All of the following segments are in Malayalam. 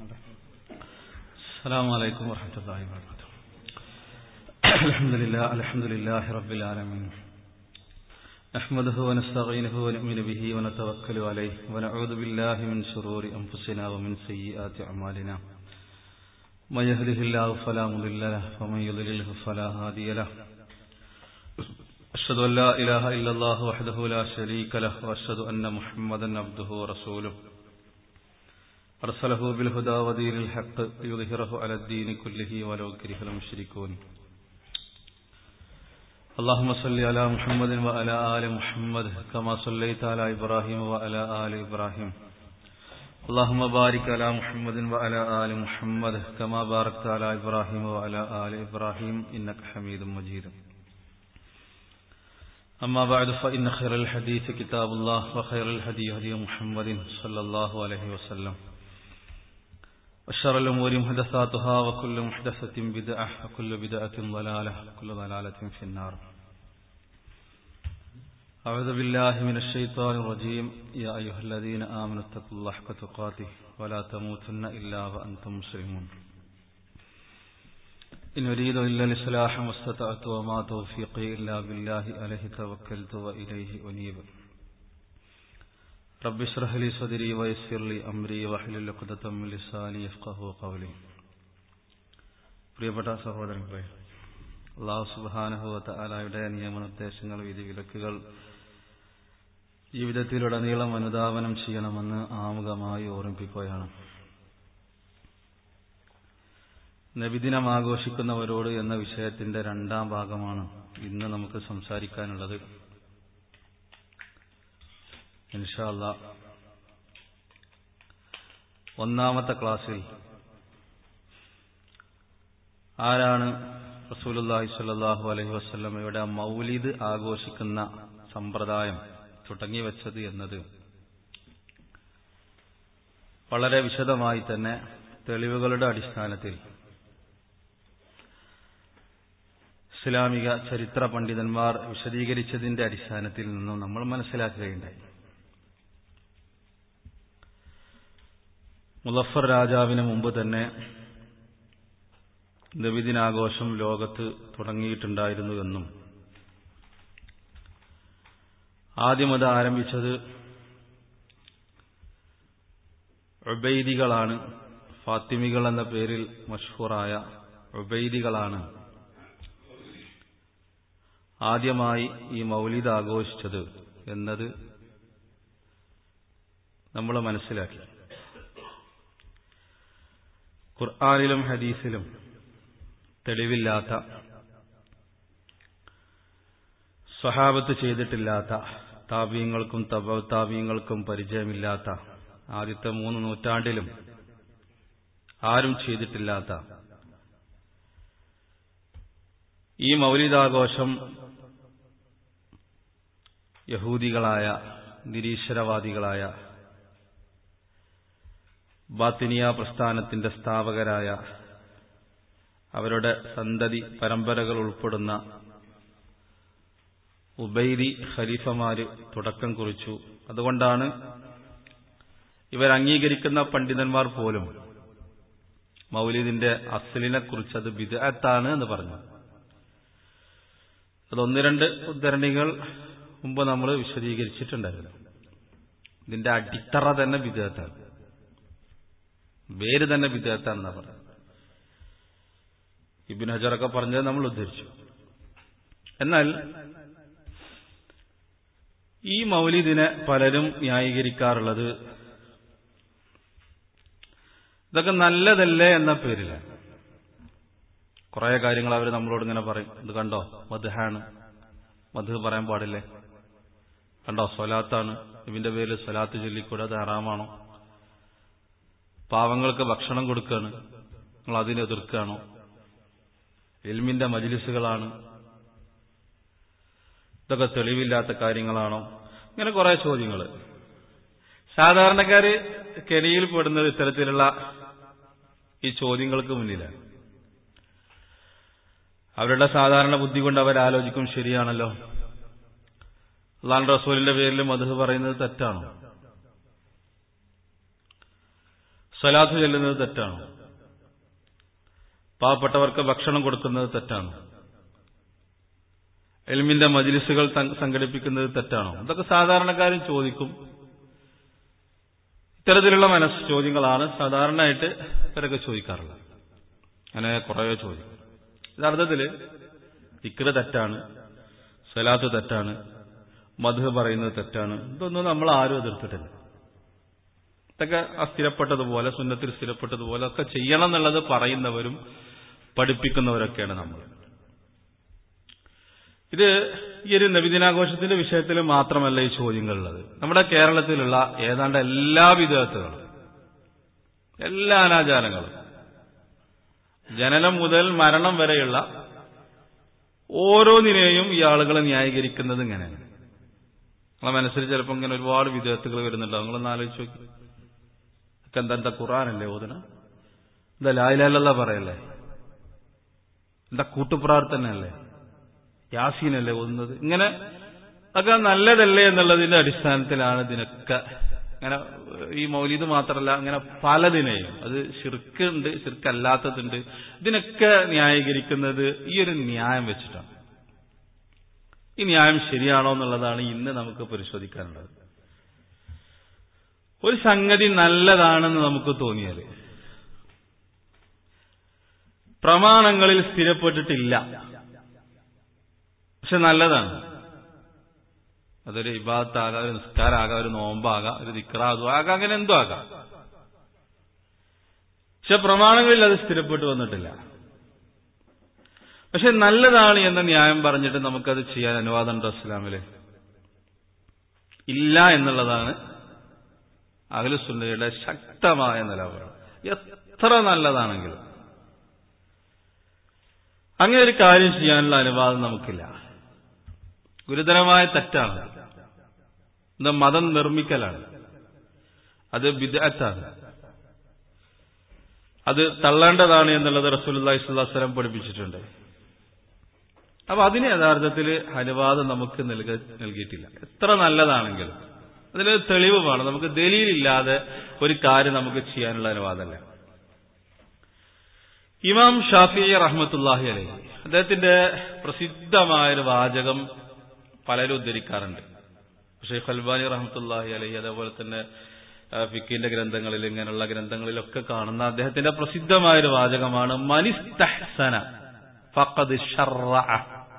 السلام عليكم ورحمة الله وبركاته الحمد لله الحمد لله رب العالمين نحمده ونستعينه ونؤمن به ونتوكل عليه ونعوذ بالله من شرور أنفسنا ومن سيئات أعمالنا من يهده الله فلا مضل له ومن يضلله فلا هادي له أشهد أن لا إله إلا الله وحده لا شريك له وأشهد أن محمدا عبده ورسوله أرسله بالهدى ودين الحق ليظهره على الدين كله ولو كره المشركون اللهم صل على محمد وعلى آل محمد كما صليت على إبراهيم وعلى آل إبراهيم اللهم بارك على محمد وعلى آل محمد كما باركت على إبراهيم وعلى آل إبراهيم إنك حميد مجيد أما بعد فإن خير الحديث كتاب الله وخير الهدي هدي محمد صلى الله عليه وسلم وشر الأمور محدثاتها وكل محدثة بدعة وكل بدعة ضلالة وكل ضلالة في النار أعوذ بالله من الشيطان الرجيم يا أيها الذين آمنوا اتقوا الله حق تقاته ولا تموتن إلا وأنتم مسلمون إن أريد إلا الإصلاح ما استطعت وما توفيقي إلا بالله عليه توكلت وإليه أنيب رب اشرح لي صدري ويسر لي أمري واحلل عقدة من لساني يفقهوا قولي പ്രിയപ്പെട്ട സഹോദരങ്ങളെ അള്ളാഹു സുബാനഹുവത്ത ആലായുടെ നിയമനിർദ്ദേശങ്ങൾ വിധി വിലക്കുകൾ ജീവിതത്തിലുടനീളം അനുധാവനം ചെയ്യണമെന്ന് ആമുഖമായി ഓർമ്മിപ്പിക്കുകയാണ് നബിദിനം ആഘോഷിക്കുന്നവരോട് എന്ന വിഷയത്തിന്റെ രണ്ടാം ഭാഗമാണ് ഇന്ന് നമുക്ക് സംസാരിക്കാനുള്ളത് ഇൻഷാല്ല ഒന്നാമത്തെ ക്ലാസ്സിൽ ആരാണ് റസൂലുല്ലാഹി സ്വല്ലല്ലാഹു അലൈഹി വസല്ലമയുടെ മൗലിദ് ആഘോഷിക്കുന്ന സമ്പ്രദായം തുടങ്ങിവെച്ചത് എന്നത് വളരെ വിശദമായി തന്നെ തെളിവുകളുടെ അടിസ്ഥാനത്തിൽ ഇസ്ലാമിക ചരിത്ര പണ്ഡിതന്മാർ വിശദീകരിച്ചതിന്റെ അടിസ്ഥാനത്തിൽ നിന്നും നമ്മൾ മനസ്സിലാക്കുകയുണ്ടായി മുലഫർ രാജാവിന് മുമ്പ് തന്നെ നബിദിനാഘോഷം ലോകത്ത് തുടങ്ങിയിട്ടുണ്ടായിരുന്നുവെന്നും ആദ്യം അത് ആരംഭിച്ചത് ഉബൈദികളാണ് ഫാത്തിമികൾ എന്ന പേരിൽ മഷ്ഹൂറായ ഉബൈദികളാണ് ആദ്യമായി ഈ മൗലിദ് ആഘോഷിച്ചത് എന്നത് നമ്മൾ മനസ്സിലാക്കി ഖുർആാനിലും ഹദീസിലും തെളിവില്ലാത്ത സ്വഹാബത്ത് ചെയ്തിട്ടില്ലാത്ത താപീയങ്ങൾക്കും താപീയങ്ങൾക്കും പരിചയമില്ലാത്ത ആദ്യത്തെ മൂന്ന് നൂറ്റാണ്ടിലും ആരും ചെയ്തിട്ടില്ലാത്ത ഈ മൗലിതാഘോഷം യഹൂദികളായ നിരീശ്വരവാദികളായ ബാത്തിനിയ പ്രസ്ഥാനത്തിന്റെ സ്ഥാപകരായ അവരുടെ സന്തതി പരമ്പരകൾ ഉൾപ്പെടുന്ന ഉബൈദി ഖലീഫമാര് തുടക്കം കുറിച്ചു അതുകൊണ്ടാണ് ഇവർ അംഗീകരിക്കുന്ന പണ്ഡിതന്മാർ പോലും മൗലിദിന്റെ അസലിനെ കുറിച്ച് അത് ബിദഅത്താണ് എന്ന് പറഞ്ഞു അതൊന്ന് രണ്ട് ഉദ്ധരണികൾ മുമ്പ് നമ്മൾ വിശദീകരിച്ചിട്ടുണ്ടായിരുന്നു ഇതിന്റെ അടിത്തറ തന്നെ വിദേഹത്താണ് വേര് തന്നെ വിദേഹത്താണെന്നാ പറഞ്ഞത് ഇബിൻ ഹജറൊക്കെ പറഞ്ഞത് നമ്മൾ ഉദ്ധരിച്ചു എന്നാൽ ഈ മൗലിദിനെ പലരും ന്യായീകരിക്കാറുള്ളത് ഇതൊക്കെ നല്ലതല്ലേ എന്ന പേരിലാണ് കുറെ കാര്യങ്ങൾ അവർ നമ്മളോട് ഇങ്ങനെ പറയും ഇത് കണ്ടോ മധുഹാണ് മധു പറയാൻ പാടില്ലേ കണ്ടോ സ്വലാത്താണ് ഇവന്റെ പേരിൽ സ്വലാത്ത് ചൊല്ലിക്കൂടെ അത് ഹറാമാണോ പാവങ്ങൾക്ക് ഭക്ഷണം കൊടുക്കുകയാണ് നിങ്ങൾ അതിനെ എതിർക്കുകയാണോ എൽമിന്റെ മജിലിസുകളാണ് ഇതൊക്കെ തെളിവില്ലാത്ത കാര്യങ്ങളാണോ ഇങ്ങനെ കുറെ ചോദ്യങ്ങൾ സാധാരണക്കാര് കെണിയിൽ പെടുന്നത് ഇത്തരത്തിലുള്ള ഈ ചോദ്യങ്ങൾക്ക് മുന്നിലാണ് അവരുടെ സാധാരണ ബുദ്ധി കൊണ്ട് അവർ ആലോചിക്കും ശരിയാണല്ലോ അള്ളാൻ റസൂലിന്റെ പേരിൽ മധു പറയുന്നത് തെറ്റാണോ സ്വലാത്ത് ചെല്ലുന്നത് തെറ്റാണോ പാവപ്പെട്ടവർക്ക് ഭക്ഷണം കൊടുക്കുന്നത് തെറ്റാണോ എൽമിന്റെ മജിലിസുകൾ സംഘടിപ്പിക്കുന്നത് തെറ്റാണോ ഇതൊക്കെ സാധാരണക്കാരും ചോദിക്കും ഇത്തരത്തിലുള്ള മനസ്സ് ചോദ്യങ്ങളാണ് സാധാരണയായിട്ട് ഇവരൊക്കെ ചോദിക്കാറുള്ളത് അങ്ങനെ കുറേ ചോദ്യം യഥാർത്ഥത്തില് ഇക്ര തെറ്റാണ് സ്വലാത്ത് തെറ്റാണ് മധു പറയുന്നത് തെറ്റാണ് ഇതൊന്നും നമ്മൾ ആരും എതിർത്തിട്ടില്ല ഇതൊക്കെ സ്ഥിരപ്പെട്ടതുപോലെ സുന്നത്തിൽ സ്ഥിരപ്പെട്ടതുപോലെ ഒക്കെ ചെയ്യണം എന്നുള്ളത് പറയുന്നവരും പഠിപ്പിക്കുന്നവരൊക്കെയാണ് നമ്മൾ ഇത് ഈ ഒരു നബിദിനാഘോഷത്തിന്റെ വിഷയത്തിൽ മാത്രമല്ല ഈ ചോദ്യങ്ങളുള്ളത് നമ്മുടെ കേരളത്തിലുള്ള ഏതാണ്ട് എല്ലാ വിധത്തുകളും എല്ലാ അനാചാരങ്ങളും ജനനം മുതൽ മരണം വരെയുള്ള ഓരോന്നിനെയും ഈ ആളുകൾ ന്യായീകരിക്കുന്നത് ഇങ്ങനെയാണ് നമ്മളെ മനസ്സിൽ ചിലപ്പോൾ ഇങ്ങനെ ഒരുപാട് വിധേയത്തുകൾ വരുന്നുണ്ടാവും നിങ്ങളൊന്ന് ആലോചിച്ച് നോക്കി ഒക്കെ എന്താ എന്താ ഖുറാനല്ലേ ഓതന എന്താ ലായിലല്ല പറയല്ലേ എന്താ കൂട്ടുപ്രാർത്ഥനയല്ലേ യാസീനല്ലേ ഓതുന്നത് ഇങ്ങനെ ഒക്കെ നല്ലതല്ലേ എന്നുള്ളതിന്റെ അടിസ്ഥാനത്തിലാണ് ഇതിനൊക്കെ അങ്ങനെ ഈ മൗലീദ് മാത്രമല്ല അങ്ങനെ പലതിനെയും അത് ശിർക്കുണ്ട് ശിർക്കല്ലാത്തതുണ്ട് ഇതിനൊക്കെ ന്യായീകരിക്കുന്നത് ഈ ഒരു ന്യായം വെച്ചിട്ടാണ് ഈ ന്യായം ശരിയാണോ എന്നുള്ളതാണ് ഇന്ന് നമുക്ക് പരിശോധിക്കാനുള്ളത് ഒരു സംഗതി നല്ലതാണെന്ന് നമുക്ക് തോന്നിയാൽ പ്രമാണങ്ങളിൽ സ്ഥിരപ്പെട്ടിട്ടില്ല പക്ഷെ നല്ലതാണ് അതൊരു ഇബാത്താകാം ഒരു നിസ്കാരാകാം ഒരു നോമ്പാകാം ഒരു ദിക്റാകും ആകാം അങ്ങനെ എന്തോ ആകാം പക്ഷെ പ്രമാണങ്ങളിൽ അത് സ്ഥിരപ്പെട്ടു വന്നിട്ടില്ല പക്ഷെ നല്ലതാണ് എന്ന ന്യായം പറഞ്ഞിട്ട് നമുക്കത് ചെയ്യാൻ അനുവാദമുണ്ടോ ഇസ്ലാമില് ഇല്ല എന്നുള്ളതാണ് അഖിലുസുന്നയുടെ ശക്തമായ നിലപാട് എത്ര നല്ലതാണെങ്കിലും അങ്ങനെ ഒരു കാര്യം ചെയ്യാനുള്ള അനുവാദം നമുക്കില്ല ഗുരുതരമായ തെറ്റാണ് എന്താ മതം നിർമ്മിക്കലാണ് അത് വിദഗ്ധാണ് അത് തള്ളേണ്ടതാണ് എന്നുള്ളത് റസൂലി സ്വലം പഠിപ്പിച്ചിട്ടുണ്ട് അപ്പൊ അതിന് യഥാർത്ഥത്തിൽ അനുവാദം നമുക്ക് നൽക നൽകിയിട്ടില്ല എത്ര നല്ലതാണെങ്കിലും അതിൽ തെളിവ് വേണം നമുക്ക് ദലീലില്ലാതെ ഒരു കാര്യം നമുക്ക് ചെയ്യാനുള്ള അനുവാദമല്ല ഇമാം ഷാഫി റഹ്മത്തുല്ലാഹി അലൈഹി അദ്ദേഹത്തിന്റെ പ്രസിദ്ധമായൊരു വാചകം പലരും ഉദ്ധരിക്കാറുണ്ട് ഷെയ്ഖ് അൽബാനി റഹ്മത്തുല്ലാഹി അലൈഹി അതേപോലെ തന്നെ ഫിക്കിന്റെ ഗ്രന്ഥങ്ങളിൽ ഇങ്ങനെയുള്ള ഗ്രന്ഥങ്ങളിലൊക്കെ കാണുന്ന അദ്ദേഹത്തിന്റെ പ്രസിദ്ധമായൊരു വാചകമാണ് മനിസ്തഹ്സന ഫഖദ് ഷർറഅ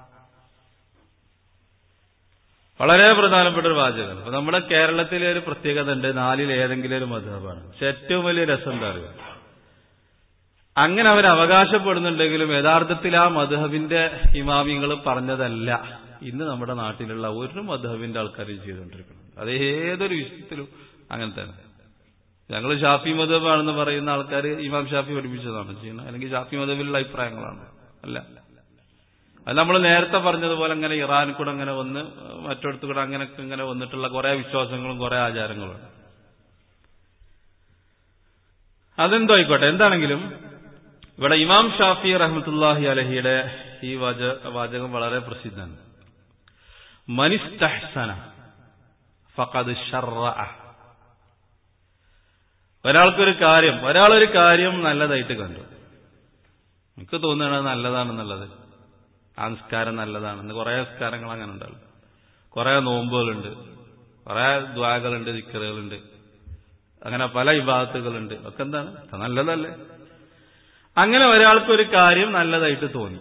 വളരെ പ്രധാനപ്പെട്ട ഒരു വാചകം അപ്പൊ നമ്മുടെ കേരളത്തിലെ ഒരു പ്രത്യേകത ഉണ്ട് നാലിൽ ഏതെങ്കിലും ഒരു മധുഹബാണ് പക്ഷെ ഏറ്റവും വലിയ രസം എന്താ അറിയുക അങ്ങനെ അവർ അവകാശപ്പെടുന്നുണ്ടെങ്കിലും യഥാർത്ഥത്തിൽ ആ മധുഹബിന്റെ ഇമാമിങ്ങൾ പറഞ്ഞതല്ല ഇന്ന് നമ്മുടെ നാട്ടിലുള്ള ഒരു മധുഹബിന്റെ ആൾക്കാരും ചെയ്തുകൊണ്ടിരിക്കുന്നത് അത് ഏതൊരു വിഷയത്തിലും അങ്ങനെ തന്നെ ഞങ്ങൾ ഷാഫി മധബാണെന്ന് പറയുന്ന ആൾക്കാർ ഇമാം ഷാഫി പഠിപ്പിച്ചതാണ് ചെയ്യുന്നത് അല്ലെങ്കിൽ ഷാഫി മധബിലുള്ള അഭിപ്രായങ്ങളാണ് അല്ല അത് നമ്മൾ നേരത്തെ പറഞ്ഞതുപോലെ അങ്ങനെ ഇറാൻ കൂടെ അങ്ങനെ വന്ന് മറ്റിടത്ത് കൂടെ അങ്ങനെ ഇങ്ങനെ വന്നിട്ടുള്ള കുറെ വിശ്വാസങ്ങളും കുറെ ആചാരങ്ങളും അതെന്തോ ആയിക്കോട്ടെ എന്താണെങ്കിലും ഇവിടെ ഇമാം ഷാഫി റഹ്മത്തുല്ലാഹി അലഹിയുടെ ഈ വാച വാചകം വളരെ പ്രസിദ്ധമാണ് മനിസ്തഹ്സന ഫഖദ് ഷർറഅ ഒരാൾക്കൊരു കാര്യം ഒരാളൊരു കാര്യം നല്ലതായിട്ട് കണ്ടു എനിക്ക് തോന്നുന്നത് നല്ലതാണെന്നുള്ളത് ആ നിസ്കാരം നല്ലതാണെന്ന് കുറെ നിസ്കാരങ്ങൾ അങ്ങനെ ഉണ്ടല്ലോ കുറെ നോമ്പുകളുണ്ട് കുറെ ദ്വാകളുണ്ട് ദിക്കറുകളുണ്ട് അങ്ങനെ പല വിഭാഗത്തുകളുണ്ട് ഒക്കെ എന്താണ് നല്ലതല്ലേ അങ്ങനെ ഒരാൾക്കൊരു കാര്യം നല്ലതായിട്ട് തോന്നി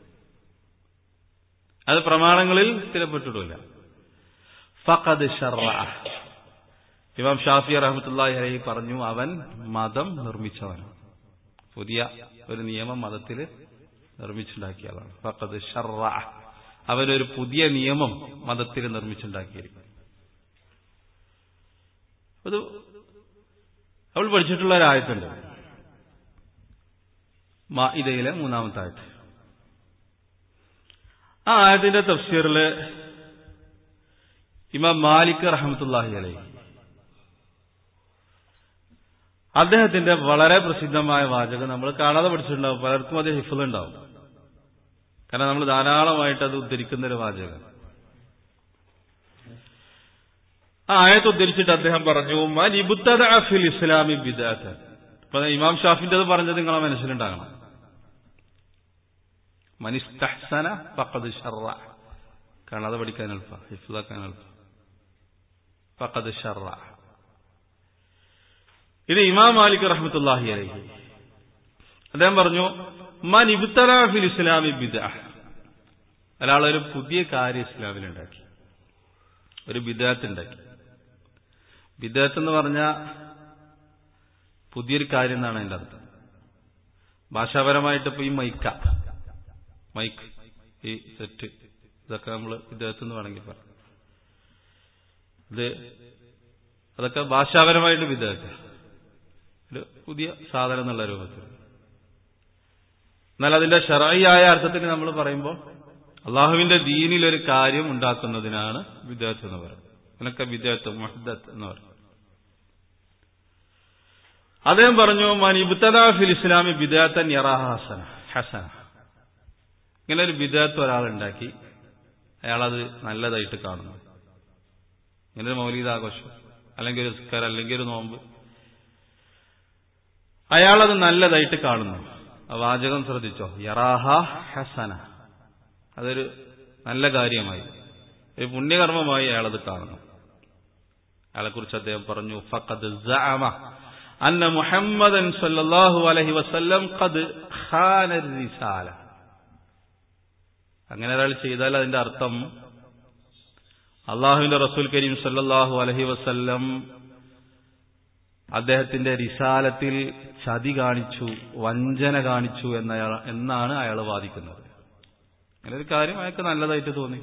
അത് പ്രമാണങ്ങളിൽ സ്ഥിരപ്പെട്ടിട്ടില്ല ഫഖദ് ഷർറ ഇമാം ഷാഫി റഹമത്തുല്ലാഹി അലൈഹി പറഞ്ഞു അവൻ മതം നിർമ്മിച്ചവനാണ് പുതിയ ഒരു നിയമം മതത്തിൽ നിർമ്മിച്ചുണ്ടാക്കിയ ആളാണ് ഫഖദ് ഷർറ അവനൊരു പുതിയ നിയമം മതത്തിൽ നിർമ്മിച്ചുണ്ടാക്കിയിരിക്കും അത് അവൾ പഠിച്ചിട്ടുള്ള ഒരായത്തുണ്ട് മാഇദയിലെ മൂന്നാമത്തെ ആയത്ത് ആ ആയത്തിന്റെ തഫ്സീറില് ഇമാം മാലിക് റഹമത്തുല്ലാഹി അലൈഹി അദ്ദേഹത്തിന്റെ വളരെ പ്രസിദ്ധമായ വാചകം നമ്മൾ കാണാതെ പഠിച്ചിട്ടുണ്ടാവും പലർക്കും അത് ഹിഫുണ്ടാവും കാരണം നമ്മൾ ധാരാളമായിട്ട് അത് ഉദ്ധരിക്കുന്ന ഒരു വാചകം ആ ആയത്ത് ഉദ്ധരിച്ചിട്ട് അദ്ദേഹം പറഞ്ഞു മനിബുത്തദ ഫിൽ ഇസ്ലാമി ബിദാത്ത് അപ്പൊ ഇമാം ഷാഫിന്റെ പറഞ്ഞത് നിങ്ങളെ മനസ്സിലുണ്ടാകണം മനിസ്തഹ്സന ഫഖദ് ഷർറ കാണാതെ പഠിക്കാൻ എളുപ്പ ഹിഫ്ലാക്കാൻ എളുപ്പ ഫഖദ് ഷർറ ഇത് ഇമാം മാലിക് റഹ്മത്തുല്ലാഹി അലൈഹി അദ്ദേഹം പറഞ്ഞു മൻ ഇബ്തല ഫിൽ ഇസ്ലാമി ബിദ്അ ഒരാളൊരു പുതിയ കാര്യം ഇസ്ലാമിൽ ഉണ്ടാക്കി ഒരു ബിദാത്ത് ഉണ്ടാക്കി ബിദാത്ത് എന്ന് പറഞ്ഞാൽ പുതിയൊരു കാര്യം എന്നാണ് അതിന്റെ അർത്ഥം ഭാഷാപരമായിട്ട് ഇപ്പൊ ഈ മൈക്ക മൈക്ക് ഈ സെറ്റ് ഇതൊക്കെ നമ്മൾ ഇദ്ദേഹത്ത് എന്ന് വേണമെങ്കിൽ പറയാം ഇത് അതൊക്കെ ഭാഷാപരമായിട്ട് വിദേഹത്ത് ഒരു പുതിയ സാധനം എന്നുള്ള രൂപത്തിൽ എന്നാൽ അതിന്റെ ഷറായിയായ അർത്ഥത്തിൽ നമ്മൾ പറയുമ്പോൾ അള്ളാഹുവിന്റെ ദീനിൽ ഒരു കാര്യം ഉണ്ടാക്കുന്നതിനാണ് വിദേഹത്ത് എന്ന് പറയുന്നത് അതിനൊക്കെ വിദേഹത്ത് മഹദത്ത് എന്ന് പറയും അദ്ദേഹം പറഞ്ഞു മൻ ഇബ്തദാ ഫിൽ ഇസ്ലാമി ബിദാത്തൻ യറാഹ ഹസന ഹസന ഇങ്ങനെ ഒരു ബിദാത്ത് ഒരാളുണ്ടാക്കി അയാളത് നല്ലതായിട്ട് കാണുന്നു ഇങ്ങനെ ഒരു മൗലീദാഘോഷം അല്ലെങ്കിൽ ഒരു സ്കർ അല്ലെങ്കിൽ ഒരു നോമ്പ് അയാളത് നല്ലതായിട്ട് കാണുന്നു ആ വാചകം ശ്രദ്ധിച്ചോ യറാഹ ഹസന അതൊരു നല്ല കാര്യമായി ഒരു പുണ്യകർമ്മമായി അയാളത് കാണുന്നു അയാളെക്കുറിച്ച് അദ്ദേഹം പറഞ്ഞു ഫഖദ് സഅമ അന്ന മുഹമ്മദൻ സല്ലല്ലാഹു അലൈഹി വസല്ലം ഖദ് ഖാന റിസാല അങ്ങനെ ഒരാൾ ചെയ്താൽ അതിന്റെ അർത്ഥം അള്ളാഹുവിന്റെ റസൂൽ കരീം സല്ലല്ലാഹു അലൈഹി വസല്ലം അദ്ദേഹത്തിന്റെ റിസാലത്തിൽ ചതി കാണിച്ചു വഞ്ചന കാണിച്ചു എന്നയാൾ എന്നാണ് അയാൾ വാദിക്കുന്നത് അങ്ങനെ ഒരു കാര്യം അയാൾക്ക് നല്ലതായിട്ട് തോന്നി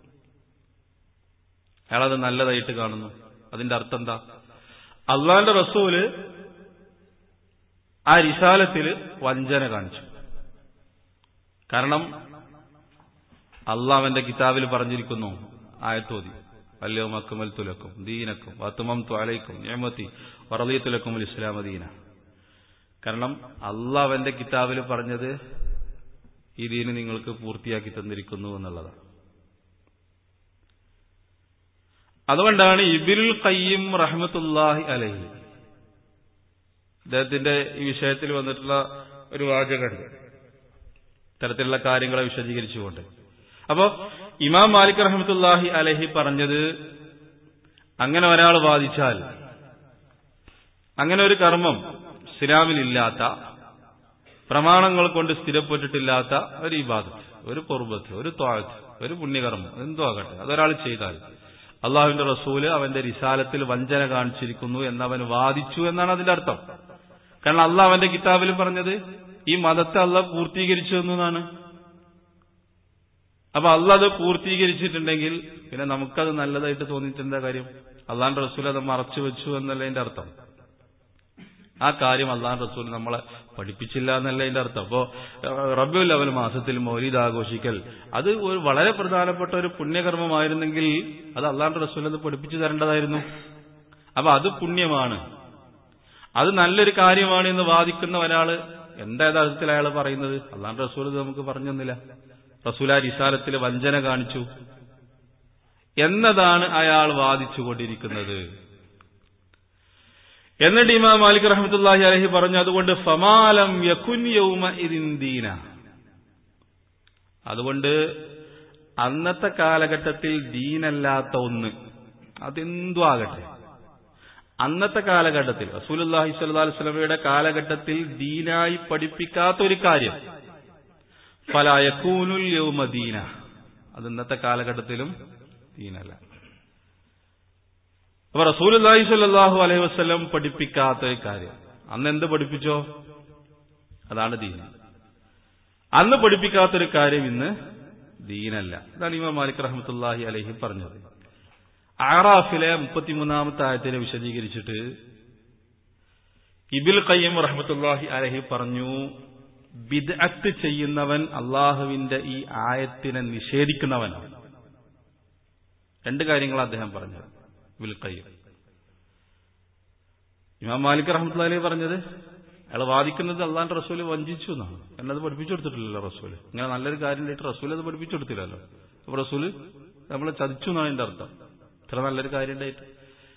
അയാളത് നല്ലതായിട്ട് കാണുന്നു അതിന്റെ അർത്ഥം എന്താ അള്ളാന്റെ റസൂല് ആ റിസാലത്തിൽ വഞ്ചന കാണിച്ചു കാരണം അള്ളാഹ് അവന്റെ കിതാബിൽ പറഞ്ഞിരിക്കുന്നു ആയത്തോതി അല്ലയോ മക്കുമൽ തുലക്കും ദീനക്കും വത്തുമം ത്വാലയ്ക്കും നിയമത്തി വറദിയത്തുലക്കും ഇസ്ലാമ ദീന കാരണം അള്ളാഹ് അവന്റെ കിതാബിൽ പറഞ്ഞത് ഈ ദീന് നിങ്ങൾക്ക് പൂർത്തിയാക്കി തന്നിരിക്കുന്നു എന്നുള്ളതാണ് അതുകൊണ്ടാണ് ഇബിനുൽ ഖയ്യിം റഹ്മത്തുല്ലാഹി അലഹി അദ്ദേഹത്തിന്റെ ഈ വിഷയത്തിൽ വന്നിട്ടുള്ള ഒരു വാചകമുണ്ട് ഇത്തരത്തിലുള്ള കാര്യങ്ങളെ വിശദീകരിച്ചുകൊണ്ട് അപ്പോ ഇമാം മാലിക് റഹ്മത്തുല്ലാഹി അലഹി പറഞ്ഞത് അങ്ങനെ ഒരാൾ വാദിച്ചാൽ അങ്ങനെ ഒരു കർമ്മം ഇസ്ലാമിലില്ലാത്ത പ്രമാണങ്ങൾ കൊണ്ട് സ്ഥിരപ്പെട്ടിട്ടില്ലാത്ത ഒരു ഇബാദത്ത് ഒരു പൊറുബത്ത് ഒരു ത്വാഴത്ത് ഒരു പുണ്യകർമ്മം എന്തോ ആകട്ടെ അതൊരാൾ ചെയ്താൽ അള്ളാഹുവിന്റെ റസൂല് അവന്റെ റിസാലത്തിൽ വഞ്ചന കാണിച്ചിരിക്കുന്നു എന്നവൻ വാദിച്ചു എന്നാണ് അതിന്റെ അർത്ഥം കാരണം അള്ളാഹ് അവന്റെ കിതാബിൽ പറഞ്ഞത് ഈ മതത്തെ അള്ളാഹ് പൂർത്തീകരിച്ചു എന്നതാണ് അപ്പൊ അള്ളാഹ് അത് പൂർത്തീകരിച്ചിട്ടുണ്ടെങ്കിൽ പിന്നെ നമുക്കത് നല്ലതായിട്ട് തോന്നിയിട്ടെന്താ കാര്യം അള്ളാന്റെ റസൂൽ അത് മറച്ചു വെച്ചു എന്നല്ല അതിന്റെ അർത്ഥം ആ കാര്യം അള്ളാഹ് റസൂൽ നമ്മളെ പഠിപ്പിച്ചില്ല എന്നല്ല അതിന്റെ അർത്ഥം അപ്പോ റബ്ബുൽ അവൽ മാസത്തിൽ മൗലീദ് ആഘോഷിക്കൽ അത് ഒരു വളരെ പ്രധാനപ്പെട്ട ഒരു പുണ്യകർമ്മമായിരുന്നെങ്കിൽ അത് അള്ളാഹ് റസൂൽ അത് പഠിപ്പിച്ചു തരേണ്ടതായിരുന്നു അപ്പൊ അത് പുണ്യമാണ് അത് നല്ലൊരു കാര്യമാണ് എന്ന് വാദിക്കുന്ന ഒരാള് എന്താ യഥാർത്ഥത്തിൽ അയാൾ പറയുന്നത് അള്ളാഹ് റസൂൽ ഇത് നമുക്ക് പറഞ്ഞു തന്നില്ല റസൂൽ ആ റിസാലത്തിൽ വഞ്ചന കാണിച്ചു എന്നതാണ് അയാൾ വാദിച്ചുകൊണ്ടിരിക്കുന്നത് എന്നിട്ട് ഇമാം മാലിക് റഹ്മത്തുല്ലാഹി അലഹി പറഞ്ഞു അതുകൊണ്ട് ഫമാലം യകുൻ യൗമ ദീന അതുകൊണ്ട് അന്നത്തെ കാലഘട്ടത്തിൽ ദീനല്ലാത്ത ഒന്ന് അതെന്തു ആകട്ടെ അന്നത്തെ കാലഘട്ടത്തിൽ റസൂലുല്ലാഹി സ്വല്ലല്ലാഹി അലൈഹി വസല്ലമയുടെ കാലഘട്ടത്തിൽ ദീനായി പഠിപ്പിക്കാത്ത ഒരു കാര്യം ഫലായക്കൂനുൽ യൗമ ദീന അത് ഇന്നത്തെ കാലഘട്ടത്തിലും ദീനല്ല അപ്പൊ റസൂലി സ്വല്ലാഹു അലൈഹി വസ്ലം പഠിപ്പിക്കാത്ത ഒരു കാര്യം അന്ന് എന്ത് പഠിപ്പിച്ചോ അതാണ് ദീന അന്ന് പഠിപ്പിക്കാത്തൊരു കാര്യം ഇന്ന് ദീനല്ല ഇതാണ് ഇമാം മാലിക് റഹ്മത്തുല്ലാഹി അലഹി പറഞ്ഞത് ആറാഫിലെ മുപ്പത്തിമൂന്നാമത്തെ ആയത്തിനെ വിശദീകരിച്ചിട്ട് ഇബിൽ ഖയ്യം റഹ്മത്തുല്ലാഹി അലഹി പറഞ്ഞു ബിദ്അത്ത് ചെയ്യുന്നവൻ അള്ളാഹുവിന്റെ ഈ ആയത്തിനെ നിഷേധിക്കുന്നവനാണ് രണ്ട് കാര്യങ്ങൾ അദ്ദേഹം പറഞ്ഞത് വിൽക്കയ്യും ഇമാം മാലിക് റഹ്മത്തുള്ളി പറഞ്ഞത് അയാൾ വാദിക്കുന്നത് അള്ളാന്റെ റസൂല് വഞ്ചിച്ചു എന്നാണ് എന്നത് പഠിപ്പിച്ചു കൊടുത്തിട്ടില്ലല്ലോ റസൂല് ഇങ്ങനെ നല്ലൊരു കാര്യം ഉണ്ടായിട്ട് റസൂൽ അത് പഠിപ്പിച്ചു കൊടുത്തില്ലല്ലോ അപ്പൊ റസൂല് നമ്മളെ ചതിച്ചു എന്നാണ് എന്റെ അർത്ഥം ഇത്ര നല്ലൊരു കാര്യം ഉണ്ടായിട്ട്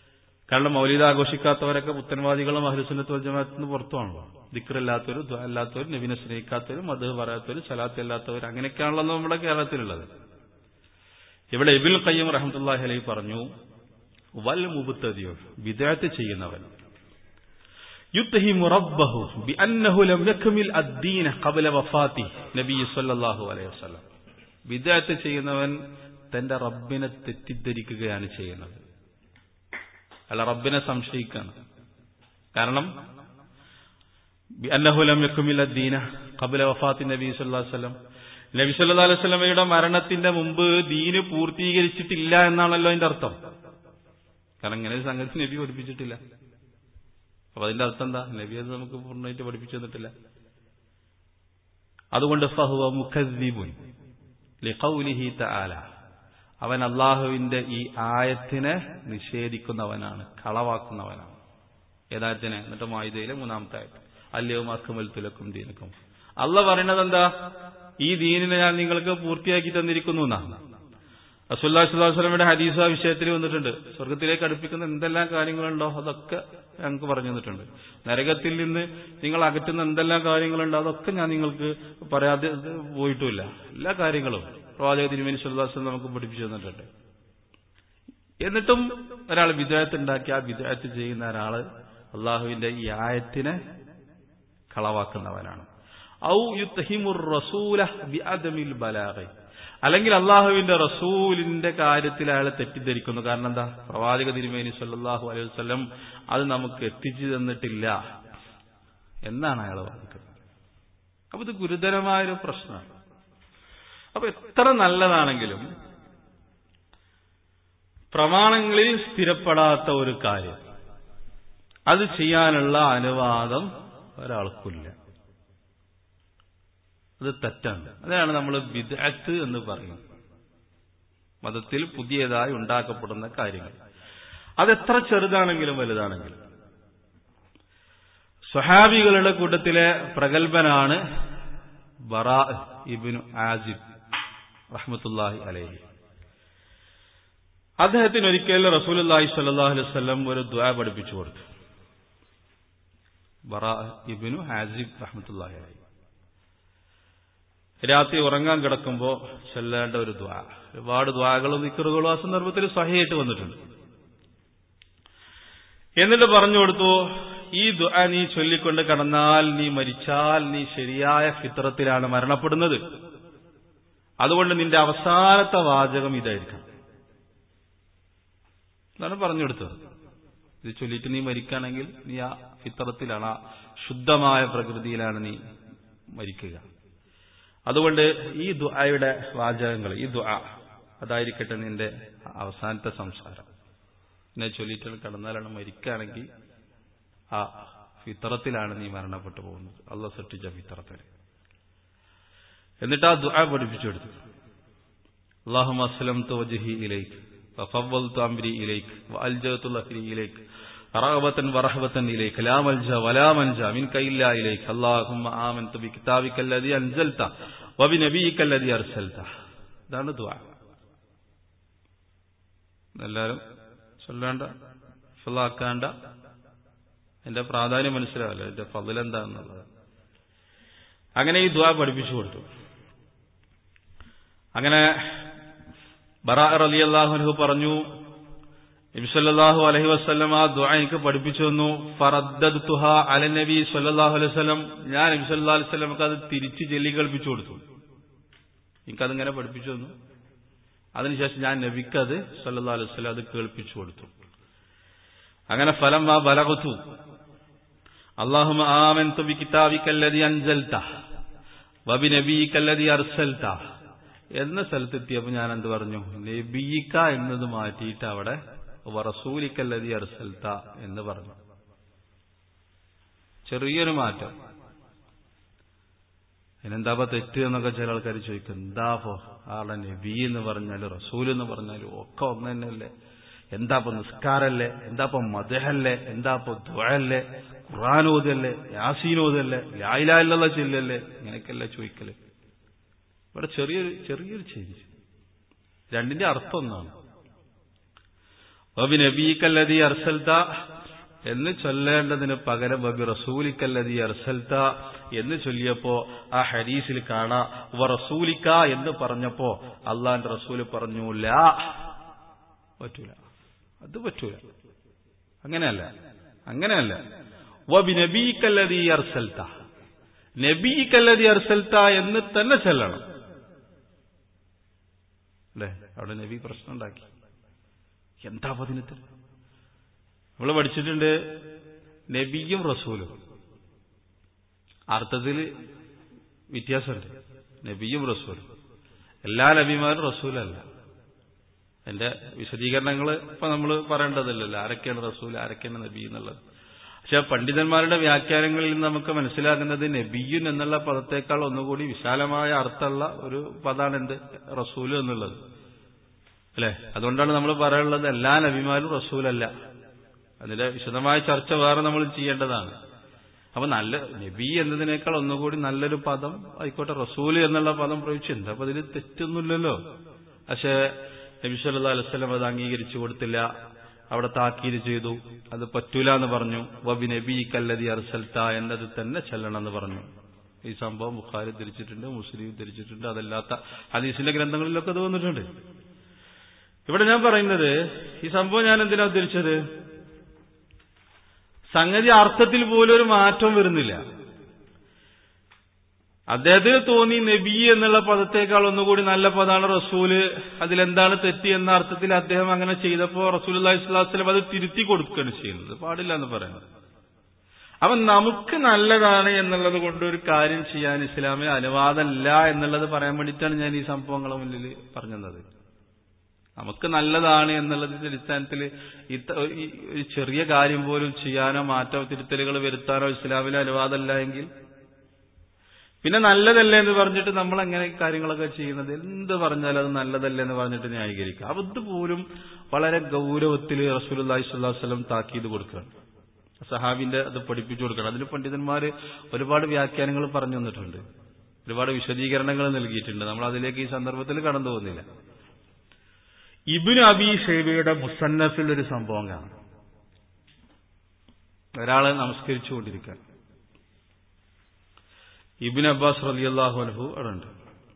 കാരണം മൗലിക ആഘോഷിക്കാത്തവരൊക്കെ പുത്തൻവാദികളും അഹ്ലുസുന്നത്ത് വജമാത്തിന് പുറത്തുമാണല്ലോ ദിക്കറില്ലാത്തവരും ദ്വാ അല്ലാത്തവരും നബിനെ സ്നേഹിക്കാത്തവരും മധു പറയാത്തവരും സലാത്ത് അല്ലാത്തവർ അങ്ങനെയൊക്കെയാണല്ലോ നമ്മുടെ കേരളത്തിലുള്ളത് ഇവിടെ ഇബിൽ കയ്യം റഹമത്തുല്ലാഹി അലൈഹി പറഞ്ഞു വൽ മുബുത്തതിയോ വിദേഹത്ത് ചെയ്യുന്നവൻ യുത്തഹിമു റബ്ബഹു ബിഅന്നഹു ലം യക്മിൽ അദ്ദീന ഖബല വഫാത്തി നബി സല്ലല്ലാഹു അലൈഹി വസല്ലം വിദേഹത്ത് ചെയ്യുന്നവൻ തന്റെ റബ്ബിനെ തെറ്റിദ്ധരിക്കുകയാണ് ചെയ്യുന്നത് അല്ല റബ്ബിനെ സംശയിക്കാണ് കാരണം ബിഅന്നഹു ലം യക്മിൽ അദ്ദീന ഖബല വഫാത്തി നബി സല്ലല്ലാഹു അലൈഹി വസല്ലം നബി സല്ലല്ലാഹു അലൈഹി വസല്ലമയുടെ മരണത്തിന്റെ മുമ്പ് ദീന് പൂർത്തീകരിച്ചിട്ടില്ല എന്നാണല്ലോ അതിന്റെ അർത്ഥം കാരണം ഇങ്ങനെ ഒരു സംഗതി നബി പഠിപ്പിച്ചിട്ടില്ല അപ്പൊ അതിന്റെ അർത്ഥം എന്താ നബി അത് നമുക്ക് പൂർണ്ണമായിട്ട് പഠിപ്പിച്ചു തന്നിട്ടില്ല അതുകൊണ്ട് ഫഹുവ മുഖദ്ദീബുൻ ലിഖൗലിഹി തആല അവൻ അള്ളാഹുവിന്റെ ഈ ആയത്തിനെ നിഷേധിക്കുന്നവനാണ് കളവാക്കുന്നവനാണ് ഏതായത്തിനെ എന്നിട്ട് മായുതയിലെ മൂന്നാമത്തെ ആയത്ത് അല്ലയോ അക്കുമൽ തുലക്കും ദീനക്കും അല്ല പറയുന്നത് എന്താ ഈ ദീനിനെ ഞാൻ നിങ്ങൾക്ക് പൂർത്തിയാക്കി തന്നിരിക്കുന്നു എന്നാണ് റസൂല്ലാ സ്വലാസ്ലമിയുടെ ഹദീസ വിഷയത്തിൽ വന്നിട്ടുണ്ട് സ്വർഗത്തിലേക്ക് അടുപ്പിക്കുന്ന എന്തെല്ലാം കാര്യങ്ങളുണ്ടോ അതൊക്കെ ഞങ്ങൾക്ക് പറഞ്ഞു തന്നിട്ടുണ്ട് നരകത്തിൽ നിന്ന് നിങ്ങൾ അകറ്റുന്ന എന്തെല്ലാം കാര്യങ്ങളുണ്ടോ അതൊക്കെ ഞാൻ നിങ്ങൾക്ക് പറയാതെ പോയിട്ടുമില്ല എല്ലാ കാര്യങ്ങളും പ്രവാചക തിരുമേനി സ്വല്ലാസ്ലം നമുക്ക് പഠിപ്പിച്ചു തന്നിട്ടുണ്ട് എന്നിട്ടും ഒരാൾ വിദേഹത്ത് ഉണ്ടാക്കി ആ വിദേഹത്ത് ചെയ്യുന്ന ഒരാള് അള്ളാഹുവിന്റെ ഈ ആയത്തിനെ കളവാക്കുന്നവനാണ് ഔ യുത്തഹിമുർ റസൂല ബിഅദമിൽ ബലാഗ അല്ലെങ്കിൽ അള്ളാഹുവിന്റെ റസൂലിന്റെ കാര്യത്തിൽ അയാളെ തെറ്റിദ്ധരിക്കുന്നു കാരണം എന്താ പ്രവാചക തിരുമേനി സല്ലാഹു അലൈഹി വസ്ലം അത് നമുക്ക് എത്തിച്ചു തന്നിട്ടില്ല എന്നാണ് അയാൾ വാദിക്കുന്നത് അപ്പൊ ഇത് ഗുരുതരമായൊരു പ്രശ്നമാണ് അപ്പൊ എത്ര നല്ലതാണെങ്കിലും പ്രമാണങ്ങളിൽ സ്ഥിരപ്പെടാത്ത ഒരു കാര്യം അത് ചെയ്യാനുള്ള അനുവാദം ഒരാൾക്കില്ല അത് തെറ്റാണ് അതാണ് നമ്മൾ വിദഗ്ധ് എന്ന് പറയുന്നത് മതത്തിൽ പുതിയതായി ഉണ്ടാക്കപ്പെടുന്ന കാര്യങ്ങൾ അതെത്ര ചെറുതാണെങ്കിലും വലുതാണെങ്കിലും സ്വഹാബികളുടെ കൂട്ടത്തിലെ പ്രഗത്ഭനാണ് ബറാ ഇബിനു ആസിബ് റഹ്മത്തുല്ലാഹി അലൈഹി അദ്ദേഹത്തിന് ഒരിക്കൽ റസൂലി സല്ലാഹു അലൈഹി വല്ലം ഒരു ദ്വാ പഠിപ്പിച്ചു കൊടുത്തു ബറാ ഇബിനു ഹാസിബ് റഹ്മത്തുല്ലാഹി അലൈഹി രാത്രി ഉറങ്ങാൻ കിടക്കുമ്പോൾ ചെല്ലേണ്ട ഒരു ദ്വാ ഒരുപാട് ദ്വാകളും നിക്കറുകളും ആ സന്ദർഭത്തിൽ സഹിയായിട്ട് വന്നിട്ടുണ്ട് എന്നിട്ട് പറഞ്ഞു കൊടുത്തു ഈ ദ്വാ നീ ചൊല്ലിക്കൊണ്ട് കടന്നാൽ നീ മരിച്ചാൽ നീ ശരിയായ ഫിത്രത്തിലാണ് മരണപ്പെടുന്നത് അതുകൊണ്ട് നിന്റെ അവസാനത്തെ വാചകം ഇതായിരിക്കണം എന്നാണ് പറഞ്ഞു കൊടുത്തത് ഇത് ചൊല്ലിയിട്ട് നീ മരിക്കുകയാണെങ്കിൽ നീ ആ ഫിത്രത്തിലാണ് ആ ശുദ്ധമായ പ്രകൃതിയിലാണ് നീ മരിക്കുക അതുകൊണ്ട് ഈ ദുആയുടെ വാചകങ്ങൾ ഈ ദുആ അതായിരിക്കട്ടെ നിന്റെ അവസാനത്തെ സംസാരം എന്നെ ചൊല്ലിയിട്ട് കടന്നാലാണ് മരിക്കുകയാണെങ്കിൽ ആ ഫിത്രത്തിലാണ് നീ മരണപ്പെട്ടു പോകുന്നത് അള്ള സൃഷ്ടിച്ച ഫിത്രത്തിൽ എന്നിട്ട് ആ ദുആ പഠിപ്പിച്ചു കൊടുത്തു അള്ളാഹും അസ്ലം വജ്ഹി ഇലൈക്ക് وفضلت أمري إليك وألجأت ظهري إليك رغبة ورهبة إليك لا ملجأ ولا منجا منك إلا إليك اللهم آمنت بكتابك الذي أنزلت وبنبيك الذي أرسلت ഇതാണ് ദ്വാ എല്ലാവരും ചൊല്ലേണ്ട ഫലാക്കാണ്ട എന്റെ പ്രാധാന്യം മനസ്സിലാവല്ലോ എന്റെ ഫതിലെന്താന്നുള്ളത് അങ്ങനെ ഈ ദ്വാ പഠിപ്പിച്ചു കൊടുത്തു അങ്ങനെ ബറാ അലി അള്ളാഹുനഹു പറഞ്ഞു നബിസല്ലാഹു അലഹി വസ്ലം ആ ദുആ എനിക്ക് പഠിപ്പിച്ചു തന്നു ഫറദ്ദുഹ അല നബി സല്ലാഹു അലൈഹി വസ്ലം ഞാൻ നബി സല്ലാ അലൈഹി സ്വലമക്ക് അത് തിരിച്ച് ജെല്ലി കൽപ്പിച്ചു കൊടുത്തു എനിക്കതിങ്ങനെ പഠിപ്പിച്ചു തന്നു അതിനുശേഷം ഞാൻ നബിക്കത് സല്ലാ അലൈഹി വസ്ലം അത് കേൾപ്പിച്ചു കൊടുത്തു അങ്ങനെ ഫലം ആ ബലകുത്തു അള്ളാഹുമ ആമൻ തുബി കിതാബിക്കല്ലതി അൻസൽത്ത വബി നബിക്കല്ലതി അർസൽത്ത എന്ന സ്ഥലത്തെത്തിയപ്പോൾ ഞാൻ എന്ത് പറഞ്ഞു നബീക്ക എന്നത് മാറ്റിയിട്ട് അവിടെ റസൂലിക്കല്ലതി അർസൽത്ത എന്ന് പറഞ്ഞു ചെറിയൊരു മാറ്റം അതിനെന്താപ്പ തെറ്റ് എന്നൊക്കെ ചില ആൾക്കാർ ചോദിക്കും എന്താപ്പോ ആളെ നബി എന്ന് പറഞ്ഞാലും റസൂൽ എന്ന് പറഞ്ഞാലും ഒക്കെ ഒന്ന് തന്നെയല്ലേ എന്താപ്പോ നിസ്കാരല്ലേ എന്താപ്പോ മദഹല്ലേ എന്താപ്പോ ദ്വയല്ലേ ഖുറാനോദല്ലേ യാസീനോദല്ലേ ലായിലായില്ല ചെല്ലല്ലേ ഇങ്ങനെയൊക്കെയല്ലേ ചോദിക്കല് ഇവിടെ ചെറിയൊരു ചെറിയൊരു ചേഞ്ച് രണ്ടിന്റെ അർത്ഥം ഒന്നാണ് വബി നബീക്കല്ലതി അർസൽത്ത എന്ന് ചൊല്ലേണ്ടതിന് പകരം വബി റസൂലിക്കല്ലതി അർസൽത്ത എന്ന് ചൊല്ലിയപ്പോ ആ ഹരീസിൽ കാണാ വ റസൂലിക്ക എന്ന് പറഞ്ഞപ്പോ അള്ളാന്റെ റസൂല് പറഞ്ഞു ലാ പറ്റൂല അത് പറ്റൂല അങ്ങനെയല്ല അങ്ങനെയല്ല വബി നബീക്കല്ലതി അർസൽത്ത നബീക്കല്ലതി അർസൽത്ത എന്ന് തന്നെ ചെല്ലണം അല്ലേ അവിടെ നബി പ്രശ്നം ഉണ്ടാക്കി എന്താ പതിനത്തിൽ നമ്മൾ പഠിച്ചിട്ടുണ്ട് നബിയും റസൂലും അർത്ഥത്തിൽ വ്യത്യാസമുണ്ട് നബിയും റസൂലും എല്ലാ നബിമാരും റസൂലല്ല എന്റെ വിശദീകരണങ്ങൾ ഇപ്പൊ നമ്മൾ പറയേണ്ടതില്ലല്ലോ ആരൊക്കെയാണ് റസൂൽ ആരൊക്കെയാണ് നബി എന്നുള്ളത് പക്ഷെ പണ്ഡിതന്മാരുടെ വ്യാഖ്യാനങ്ങളിൽ നിന്ന് നമുക്ക് മനസ്സിലാകുന്നത് നബിയുൻ എന്നുള്ള പദത്തേക്കാൾ ഒന്നുകൂടി വിശാലമായ അർത്ഥമുള്ള ഒരു പദമാണ് എന്ത് റസൂല് എന്നുള്ളത് അല്ലെ അതുകൊണ്ടാണ് നമ്മൾ പറയാനുള്ളത് എല്ലാ നബിമാരും റസൂലല്ല അതിന്റെ വിശദമായ ചർച്ച വേറെ നമ്മൾ ചെയ്യേണ്ടതാണ് അപ്പൊ നല്ല നബി എന്നതിനേക്കാൾ ഒന്നുകൂടി നല്ലൊരു പദം ആയിക്കോട്ടെ റസൂല് എന്നുള്ള പദം പ്രയോഗിച്ചു എന്താ അപ്പൊ അതിൽ തെറ്റൊന്നുമില്ലല്ലോ പക്ഷേ നബി സല്ലാ അലൈവല്ലം അത് അംഗീകരിച്ചു കൊടുത്തില്ല അവിടെ താക്കീത് ചെയ്തു അത് പറ്റൂല എന്ന് പറഞ്ഞു വബി നബി കല്ലതി അർസൽത്ത എന്നത് തന്നെ ചെല്ലണം എന്ന് പറഞ്ഞു ഈ സംഭവം ബുഖാരി ധരിച്ചിട്ടുണ്ട് മുസ്ലിം ധരിച്ചിട്ടുണ്ട് അതല്ലാത്ത ഹദീസിന്റെ ഗ്രന്ഥങ്ങളിലൊക്കെ അത് വന്നിട്ടുണ്ട് ഇവിടെ ഞാൻ പറയുന്നത് ഈ സംഭവം ഞാൻ എന്തിനാ ഉദ്ധരിച്ചത് സംഗതി അർത്ഥത്തിൽ പോലും ഒരു മാറ്റം വരുന്നില്ല അദ്ദേഹത്തിന് തോന്നി നബി എന്നുള്ള പദത്തേക്കാൾ ഒന്നുകൂടി നല്ല പദമാണ് റസൂല് അതിലെന്താണ് തെറ്റി എന്ന അർത്ഥത്തിൽ അദ്ദേഹം അങ്ങനെ ചെയ്തപ്പോ റസൂൽ അള്ളാഹി സ്വലാസ്ലം അത് തിരുത്തി കൊടുക്കുകയാണ് ചെയ്യുന്നത് പാടില്ല എന്ന് പറയുന്നത് അപ്പൊ നമുക്ക് നല്ലതാണ് എന്നുള്ളത് കൊണ്ട് ഒരു കാര്യം ചെയ്യാൻ ഇസ്ലാമിന് അനുവാദമല്ല എന്നുള്ളത് പറയാൻ വേണ്ടിയിട്ടാണ് ഞാൻ ഈ സംഭവങ്ങളെ മുന്നിൽ പറഞ്ഞത് നമുക്ക് നല്ലതാണ് എന്നുള്ളതിന്റെ അടിസ്ഥാനത്തിൽ ഈ ചെറിയ കാര്യം പോലും ചെയ്യാനോ മാറ്റോ തിരുത്തലുകൾ വരുത്താനോ ഇസ്ലാമിലെ അനുവാദമല്ല എങ്കിൽ പിന്നെ നല്ലതല്ലേ എന്ന് പറഞ്ഞിട്ട് നമ്മൾ എങ്ങനെ കാര്യങ്ങളൊക്കെ ചെയ്യുന്നത് എന്ത് പറഞ്ഞാലും അത് നല്ലതല്ലേ എന്ന് പറഞ്ഞിട്ട് ന്യായീകരിക്കുക അത് പോലും വളരെ ഗൗരവത്തിൽ റസൂലി സ്വല്ലാസ്ലം താക്കീത് കൊടുക്കുകയാണ് സഹാബിന്റെ അത് പഠിപ്പിച്ചു കൊടുക്കണം അതിന് പണ്ഡിതന്മാര് ഒരുപാട് വ്യാഖ്യാനങ്ങൾ പറഞ്ഞു തന്നിട്ടുണ്ട് ഒരുപാട് വിശദീകരണങ്ങൾ നൽകിയിട്ടുണ്ട് നമ്മൾ അതിലേക്ക് ഈ സന്ദർഭത്തിൽ കടന്നു പോകുന്നില്ല ഇബിന് അബി ഷേബയുടെ മുസന്നഫിൽ ഒരു സംഭവം കാണാം ഒരാളെ നമസ്കരിച്ചുകൊണ്ടിരിക്കാൻ ഇബിൻ അബ്ബാസ് റലിയല്ലാഹു അനഹു അവിടെ ഉണ്ട്